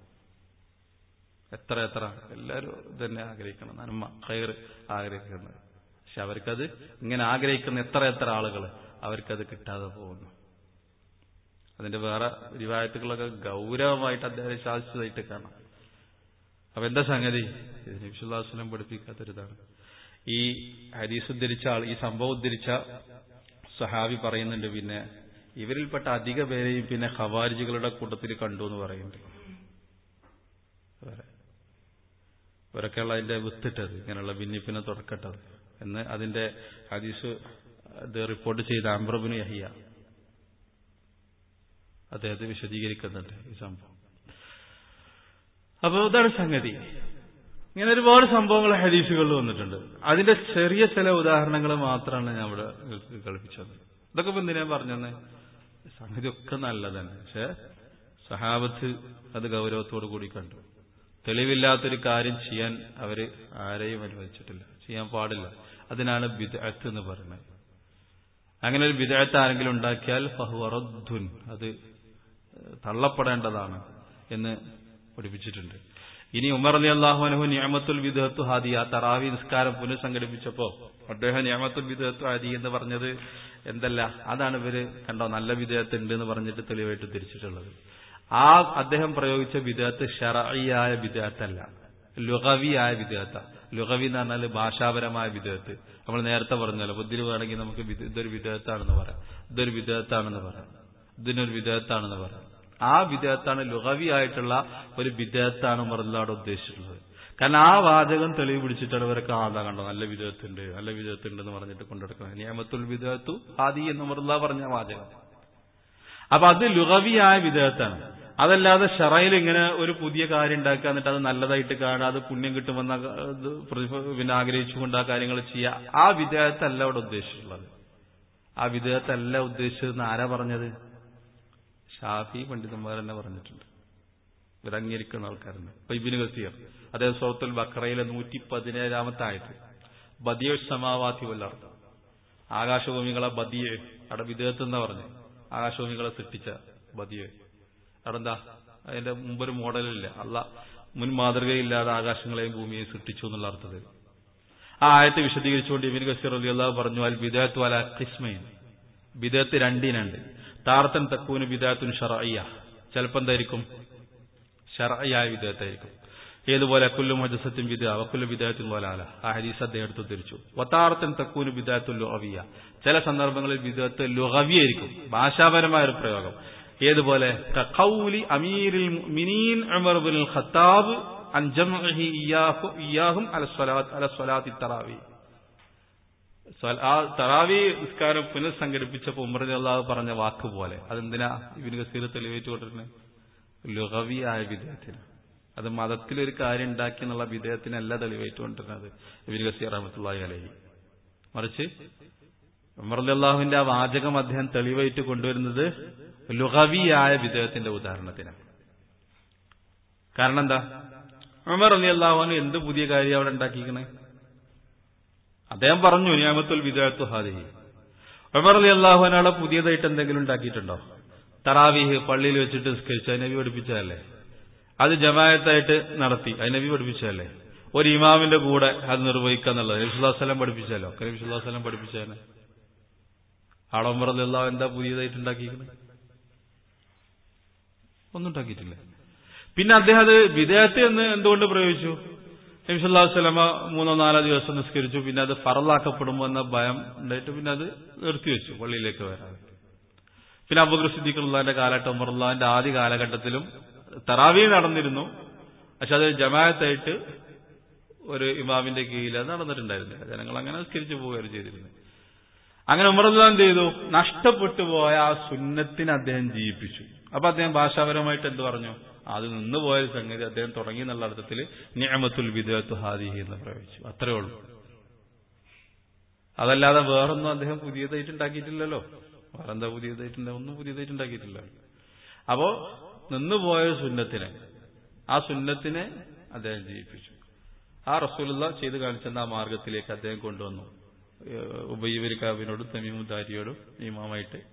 എത്ര എത്ര എല്ലാവരും ഇതന്നെ ആഗ്രഹിക്കണം നന്മ ഹൈർ ആഗ്രഹിക്കുന്നത് പക്ഷെ അവർക്കത് ഇങ്ങനെ ആഗ്രഹിക്കുന്ന എത്ര എത്ര ആളുകൾ അവർക്കത് കിട്ടാതെ പോകുന്നു അതിന്റെ വേറെ റിവായത്തുകളൊക്കെ ഗൗരവമായിട്ട് അദ്ദേഹം ശാസിച്ചതായിട്ട് കാണാം അപ്പൊ എന്താ സംഗതി ഇത് നബിസുല്ലാസ്ലം പഠിപ്പിക്കാത്തൊരിതാണ് ഈ ഹരീസ് ഉദ്ധരിച്ച ആൾ ഈ സംഭവം ഉദ്ധരിച്ച സഹാബി പറയുന്നുണ്ട് പിന്നെ ഇവരിൽപ്പെട്ട അധിക പേരെയും പിന്നെ ഖവാരിജികളുടെ കൂട്ടത്തിൽ കണ്ടു എന്ന് പറയുന്നുണ്ട് വേറെ ഇവരൊക്കെയുള്ള അതിന്റെ വിത്തിട്ടത് ഇങ്ങനെയുള്ള ഭിന്നിപ്പിനെ തുടക്കട്ടത് എന്ന് അതിന്റെ ഹദീസ് ഇത് റിപ്പോർട്ട് ചെയ്ത അംബ്രബിന് യഹിയ അദ്ദേഹത്തെ വിശദീകരിക്കുന്നുണ്ട് ഈ സംഭവം അപ്പൊ ഇതാണ് സംഗതി ഇങ്ങനെ ഒരുപാട് സംഭവങ്ങൾ ഹദീസുകളിൽ വന്നിട്ടുണ്ട് അതിന്റെ ചെറിയ ചില ഉദാഹരണങ്ങൾ മാത്രമാണ് ഞാൻ ഇവിടെ നിങ്ങൾക്ക് കളിപ്പിച്ചത് ഇതൊക്കെ ഇപ്പൊ എന്തിനാ പറഞ്ഞത് സംഗതി ഒക്കെ നല്ലതാണ് പക്ഷെ സഹാബത്ത് അത് ഗൗരവത്തോടു കൂടി കണ്ടു തെളിവില്ലാത്തൊരു കാര്യം ചെയ്യാൻ അവര് ആരെയും അനുവദിച്ചിട്ടില്ല ചെയ്യാൻ പാടില്ല അതിനാണ് ബിദഅത്ത് എന്ന് പറയുന്നത് അങ്ങനെ ഒരു ബിദഅത്ത് ആരെങ്കിലും ഉണ്ടാക്കിയാൽ ഫഹുറദ്ദുൻ അത് തള്ളപ്പെടേണ്ടതാണ് എന്ന് പഠിപ്പിച്ചിട്ടുണ്ട് ഇനി ഉമർ അലി അള്ളാഹുനഹു നിയമത്തുൽ വിദഹത്തു ഹാദി ആ തറാവി നിസ്കാരം പുനഃസംഘടിപ്പിച്ചപ്പോ അദ്ദേഹം നിയമത്തുൽ വിദഹത്തു ഹാദി എന്ന് പറഞ്ഞത് എന്തല്ല അതാണ് ഇവര് കണ്ടോ നല്ല വിദേഹത്ത് ഉണ്ട് എന്ന് പറഞ്ഞിട്ട് തെളിവായിട്ട് തിരിച്ചിട്ടുള്ളത് ആ അദ്ദേഹം പ്രയോഗിച്ച വിദേഹത്ത് ഷറയായ വിദേഹത്തല്ല ലുഗവിയായ വിദേഹത്ത ലുഗവി എന്ന് പറഞ്ഞാൽ ഭാഷാപരമായ വിദേഹത്ത് നമ്മൾ നേരത്തെ പറഞ്ഞല്ലോ ബുദ്ധിന് വേണമെങ്കിൽ നമുക്ക് ഇതൊരു വിദേഹത്താണെന്ന് പറയാം ഇതൊരു വിദേഹത്താണെന്ന് പറയാം ഇതിനൊരു വിദേഹത്താണെന്ന് പറയാം ആ വിദേഹത്താണ് ലുഗവി ആയിട്ടുള്ള ഒരു വിദേഹത്താണ് മറുനാട് ഉദ്ദേശിച്ചിട്ടുള്ളത് കാരണം ആ വാചകം തെളിവ് പിടിച്ചിട്ടാണ് ഇവരൊക്കെ ആദാ കണ്ടോ നല്ല വിദേഹത്തുണ്ട് നല്ല വിദേഹത്തുണ്ട് എന്ന് പറഞ്ഞിട്ട് കൊണ്ടെടുക്കുന്നത് നിയമത്തുൽ വിദേഹത്തു ആദി എന്ന് മറുള്ള പറഞ്ഞ വാചകം അപ്പൊ അത് ലുഗവിയായ വിദേഹത്താണ് അതല്ലാതെ ഷറയിൽ ഇങ്ങനെ ഒരു പുതിയ കാര്യം ഉണ്ടാക്കുക എന്നിട്ട് അത് നല്ലതായിട്ട് കാണുക അത് പുണ്യം കിട്ടുമെന്ന പിന്നെ ആഗ്രഹിച്ചുകൊണ്ട് ആ കാര്യങ്ങൾ ചെയ്യുക ആ വിദേഹത്തല്ല അവിടെ ഉദ്ദേശിച്ചിട്ടുള്ളത് ആ വിദേഹത്തല്ല ഉദ്ദേശിച്ചതെന്ന് ആരാ പറഞ്ഞത് ഷാഫി പണ്ഡിതന്മാർ തന്നെ പറഞ്ഞിട്ടുണ്ട് ഇവരംഗീകരിക്കുന്ന ആൾക്കാരുണ്ട് ഇപ്പൊ ഇബിന് ഗസീർ അദ്ദേഹം സൗത്തുൽ ബക്രയിലെ നൂറ്റി പതിനേഴാമത്തെ ആയത് ബദിയ സമാവാത്തി വല്ലർത്ഥം ആകാശഭൂമികളെ ബദിയ അവിടെ വിദേഹത്ത് എന്നാ പറഞ്ഞു ആകാശഭൂമികളെ സൃഷ്ടിച്ച ബദിയ അവിടെ എന്താ അതിന്റെ മുമ്പൊരു മോഡലില്ല അല്ല മുൻ മാതൃകയില്ലാതെ ആകാശങ്ങളെയും ഭൂമിയെയും സൃഷ്ടിച്ചു എന്നുള്ള അർത്ഥത്തിൽ ആ ആയത്തെ വിശദീകരിച്ചുകൊണ്ട് ഇബിൻ ഗസീർ അലി അള്ളാഹ് പറഞ്ഞു അൽ ബിദാത്ത് വല കിസ്മയും ബിദാത്ത് രണ്ടിനുണ്ട് താർത്തൻ തക്കൂന് ബിദാത്തുൻ ഷറയ്യ ചിലപ്പോൾ എന്തായിരിക്കും ഷറയായ വിദേഹത്തായിരിക്കും ഏതുപോലെ അക്കുല്ലു മജസത്തിൻ വിദ വക്കുല്ലു വിദേഹത്തിൻ പോലാല ആ ഹദീസ് അദ്ദേഹം എടുത്തു തിരിച്ചു വത്താറത്തൻ തക്കൂന് ബിദാത്തുൽ ലുഹവിയ ചില സന്ദർഭങ്ങളിൽ വിദേഹത്ത് ലുഹവിയായിരിക്കും ഭാഷാപരമായ ഒരു പ്രയോഗം ഏതുപോലെ കൗലി അമീരിൽ മിനീൻ ഉമർ ബിൻ ഖത്താബ് അൻ ജംഇഹി ഇയ്യാഹു ഇയ്യാഹും അല സ്വലാത്ത് അല സ്വലാത്തി തറാവി ആ തറാവി നിസ്കാരം പുനഃസംഘടിപ്പിച്ചപ്പോൾ ഉമർ അള്ളാഹ് പറഞ്ഞ വാക്ക് പോലെ അതെന്തിനാ ഇബിന് ഗസീർ തെളിവേറ്റ് കൊണ്ടിരുന്നത് ലുഹവിയായ വിധേയത്തിന് അത് മതത്തിലൊരു കാര്യം ഉണ്ടാക്കി എന്നുള്ള വിധേയത്തിനല്ല തെളിവേറ്റ് കൊണ്ടിരുന്നത് ഇബിന് ഗസീർ അഹമ്മത്തുള്ളി അലഹി മറിച്ച് ഉമർ അള്ളാഹുവിന്റെ ആ വാചകം അദ്ദേഹം തെളിവായിട്ട് കൊണ്ടുവരുന്നത് ലുഹവിയായ വിധേയത്തിന്റെ ഉദാഹരണത്തിനാണ് കാരണം എന്താ ഉമർ അലി അള്ളാഹുവിന് എന്ത് പുതിയ കാര്യം അവിടെ ഉണ്ടാക്കിക്കണേ അദ്ദേഹം പറഞ്ഞു നിയാമത്തുൽ വിദേഹത്തു ഹാദിഹി ഉമർ അലി അള്ളാഹുവിനാളെ പുതിയതായിട്ട് എന്തെങ്കിലും ഉണ്ടാക്കിയിട്ടുണ്ടോ തറാവീഹ് പള്ളിയിൽ വെച്ചിട്ട് നിസ്കരിച്ചു അതിനബി പഠിപ്പിച്ചതല്ലേ അത് ജമായത്തായിട്ട് നടത്തി അതിനബി പഠിപ്പിച്ചതല്ലേ ഒരു ഇമാമിന്റെ കൂടെ അത് നിർവഹിക്കുക എന്നുള്ളത് നബിസുല്ലാസ്ലം പഠിപ്പിച്ചല്ലോ ഒക്കെ നബിസുല്ലാസ്ലം പഠിപ്പിച്ചതന്നെ ആളെ ഉമർ അലി അള്ളാഹു എന്താ പുതിയതായിട്ട് ഉണ്ടാക്കിയിരിക്കുന്നത് ഒന്നും ഉണ്ടാക്കിയിട്ടില്ല പിന്നെ അദ്ദേഹം അത് വിദേഹത്ത് എന്ന് എന്തുകൊണ്ട് പ്രയോഗിച്ചു നബിസല്ലാഹു സ്വലമ മൂന്നോ നാലോ ദിവസം നിസ്കരിച്ചു പിന്നെ അത് ഫറലാക്കപ്പെടുമോ എന്ന ഭയം ഉണ്ടായിട്ട് പിന്നെ അത് നിർത്തിവെച്ചു പള്ളിയിലേക്ക് വരാതെ പിന്നെ അബുദർ സിദ്ദീഖുള്ളാന്റെ കാലഘട്ടം ഉമറുള്ളാന്റെ ആദ്യ കാലഘട്ടത്തിലും തറാവി നടന്നിരുന്നു പക്ഷെ അത് ജമായത്തായിട്ട് ഒരു ഇമാമിന്റെ കീഴിൽ അത് നടന്നിട്ടുണ്ടായിരുന്നില്ല ജനങ്ങൾ അങ്ങനെ നിസ്കരിച്ചു പോവുകയാണ് ചെയ്തിരുന്നത് അങ്ങനെ ഉമറുല്ലാൻ എന്ത് ചെയ്തു നഷ്ടപ്പെട്ടു പോയ ആ സുന്നത്തിനെ അദ്ദേഹം ജീവിപ്പിച്ചു അപ്പൊ അദ്ദേഹം ഭാഷാപരമായിട്ട് എന്ത് പറഞ്ഞു അത് നിന്ന് പോയ സംഗതി അദ്ദേഹം തുടങ്ങി എന്നുള്ള അർത്ഥത്തിൽ നിയമത്തുൽ വിദേഹത്തു ഹാദിഹി എന്ന് പ്രയോഗിച്ചു അത്രേ ഉള്ളൂ അതല്ലാതെ വേറൊന്നും അദ്ദേഹം പുതിയതായിട്ട് ഉണ്ടാക്കിയിട്ടില്ലല്ലോ വേറെന്താ പുതിയതായിട്ടുണ്ട് ഒന്നും പുതിയതായിട്ട് ഉണ്ടാക്കിയിട്ടില്ല അപ്പോ നിന്നുപോയ സുന്നത്തിനെ ആ സുന്നത്തിനെ അദ്ദേഹം ജീവിപ്പിച്ചു ആ റസൂലുള്ള ചെയ്തു കാണിച്ചെന്ന ആ മാർഗത്തിലേക്ക് അദ്ദേഹം കൊണ്ടുവന്നു ഉബയ്യവരിക്കാവിനോടും തമീമുദാരിയോടും ഇമാമായിട്ട്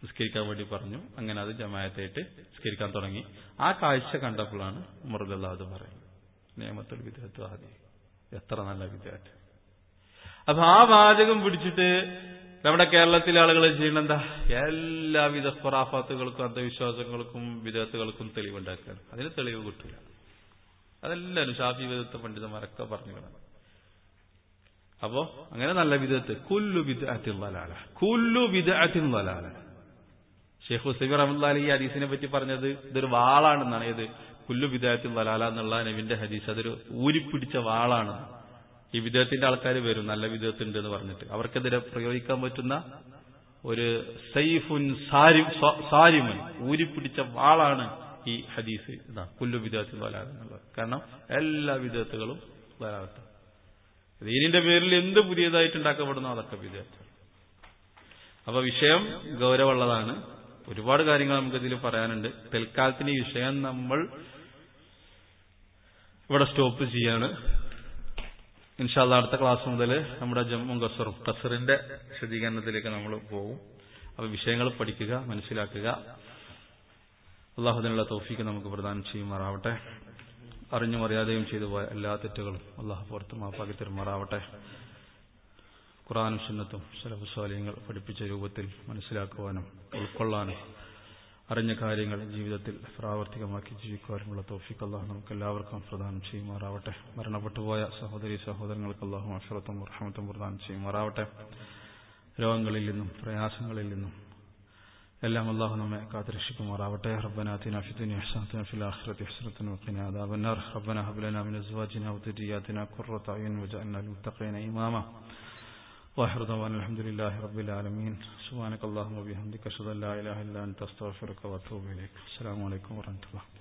നിസ്കരിക്കാൻ വേണ്ടി പറഞ്ഞു അങ്ങനെ അത് ജമായത്തായിട്ട് നിസ്കരിക്കാൻ തുടങ്ങി ആ കാഴ്ച കണ്ടപ്പോഴാണ് ഉമർദല്ല അത് പറയുന്നത് നിയമത്തിൽ വിദ്യാർത്ഥി ആദ്യം എത്ര നല്ല വിദ്യാർത്ഥി അപ്പൊ ആ വാചകം പിടിച്ചിട്ട് നമ്മുടെ കേരളത്തിലെ ആളുകൾ ചെയ്യുന്ന എന്താ എല്ലാവിധ ഖുറാഫാത്തുകൾക്കും അന്ധവിശ്വാസങ്ങൾക്കും വിധത്തുകൾക്കും തെളിവുണ്ടാക്കുകയാണ് അതിന് തെളിവ് കിട്ടില്ല അതെല്ലാവരും ഷാഫി വിധത്തെ പണ്ഡിതന്മാരൊക്കെ പറഞ്ഞു അപ്പോ അങ്ങനെ നല്ല വിധത്ത് കുല്ലു വിദ്അത്തിൻ വലാല കുല്ലു വിദ്അത്തിൻ വലാല ഷെയ്ഖ് ഹുസൈബ് റഹ്മത്തുള്ളാഹി ഈ ഹദീസിനെ പറ്റി പറഞ്ഞത് ഇതൊരു വാളാണെന്നാണ് ഏത് കുല്ലു വിദ്അത്തിൻ വലാല എന്നുള്ള നബിന്റെ ഹദീസ് അതൊരു ഊരിപ്പിടിച്ച വാളാണ് ഈ വിധത്തിന്റെ ആൾക്കാർ വരും നല്ല വിധത്തുണ്ട് എന്ന് പറഞ്ഞിട്ട് അവർക്കെതിരെ പ്രയോഗിക്കാൻ പറ്റുന്ന ഒരു സൈഫുൻ സാരിമുൻ ഊരിപ്പിടിച്ച വാളാണ് ഈ ഹദീസ് ഇതാ കുല്ലു വിധത്തിൽ വലാല എന്നുള്ളത് കാരണം എല്ലാ വിധത്തുകളും വലാത്ത ദീനിന്റെ പേരിൽ എന്ത് പുതിയതായിട്ട് ഉണ്ടാക്കപ്പെടുന്നോ അതൊക്കെ വിധേയത്വം അപ്പൊ വിഷയം ഗൗരവമുള്ളതാണ് ഒരുപാട് കാര്യങ്ങൾ നമുക്കിതിൽ പറയാനുണ്ട് തൽക്കാലത്തിന് ഈ വിഷയം നമ്മൾ ഇവിടെ സ്റ്റോപ്പ് ചെയ്യാണ് ഇൻഷാല്ല അടുത്ത ക്ലാസ് മുതൽ നമ്മുടെ ജമ്മു കസറും കസറിന്റെ വിശദീകരണത്തിലേക്ക് നമ്മൾ പോകും അപ്പൊ വിഷയങ്ങൾ പഠിക്കുക മനസ്സിലാക്കുക അള്ളാഹുദിനുള്ള തോഫിക്ക് നമുക്ക് പ്രദാനം ചെയ്യുമാറാവട്ടെ അറിഞ്ഞും അറിയാതെയും ചെയ്തു പോയ എല്ലാ തെറ്റുകളും അള്ളാഹു പുറത്ത് മാപ്പാക്കി തരുമാറാവട്ടെ ഖുറാനും സുന്നത്തും സലഫുസ്വാലിയങ്ങൾ പഠിപ്പിച്ച രൂപത്തിൽ മനസ്സിലാക്കുവാനും ഉൾക്കൊള്ളാനും അറിഞ്ഞ കാര്യങ്ങൾ ജീവിതത്തിൽ പ്രാവർത്തികമാക്കി ജീവിക്കുവാനുമുള്ള തോഫിക്ക് അള്ളാഹു നമുക്ക് എല്ലാവർക്കും പ്രദാനം ചെയ്യുമാറാവട്ടെ മരണപ്പെട്ടുപോയ സഹോദരി സഹോദരങ്ങൾക്ക് അള്ളാഹു അഷറത്തും റഹമത്തും പ്രദാനം ചെയ്യുമാറാവട്ടെ രോഗങ്ങളിൽ നിന്നും പ്രയാസങ്ങളിൽ നിന്നും എല്ലാം അള്ളാഹു നമ്മെ കാത്തുരക്ഷിക്കുമാറാവട്ടെ റബ്ബന ആതിന ഫി ദുനിയ ഹസനത്തൻ ഫിൽ ആഖിറതി ഹസനത്തൻ വഖിന അദാബന്നാർ റബ്ബന ഹബ് ലനാ മിൻ അസ്വാജിന വദുരിയാതിന ഖുർറത അയ്യുൻ വജഅൽനാ ലിൽ മുത്തഖീന ഇമാമ واخر دعوانا الحمد لله رب العالمين سبحانك اللهم وبحمدك اشهد ان لا اله الا انت استغفرك واتوب اليك السلام عليكم ورحمه الله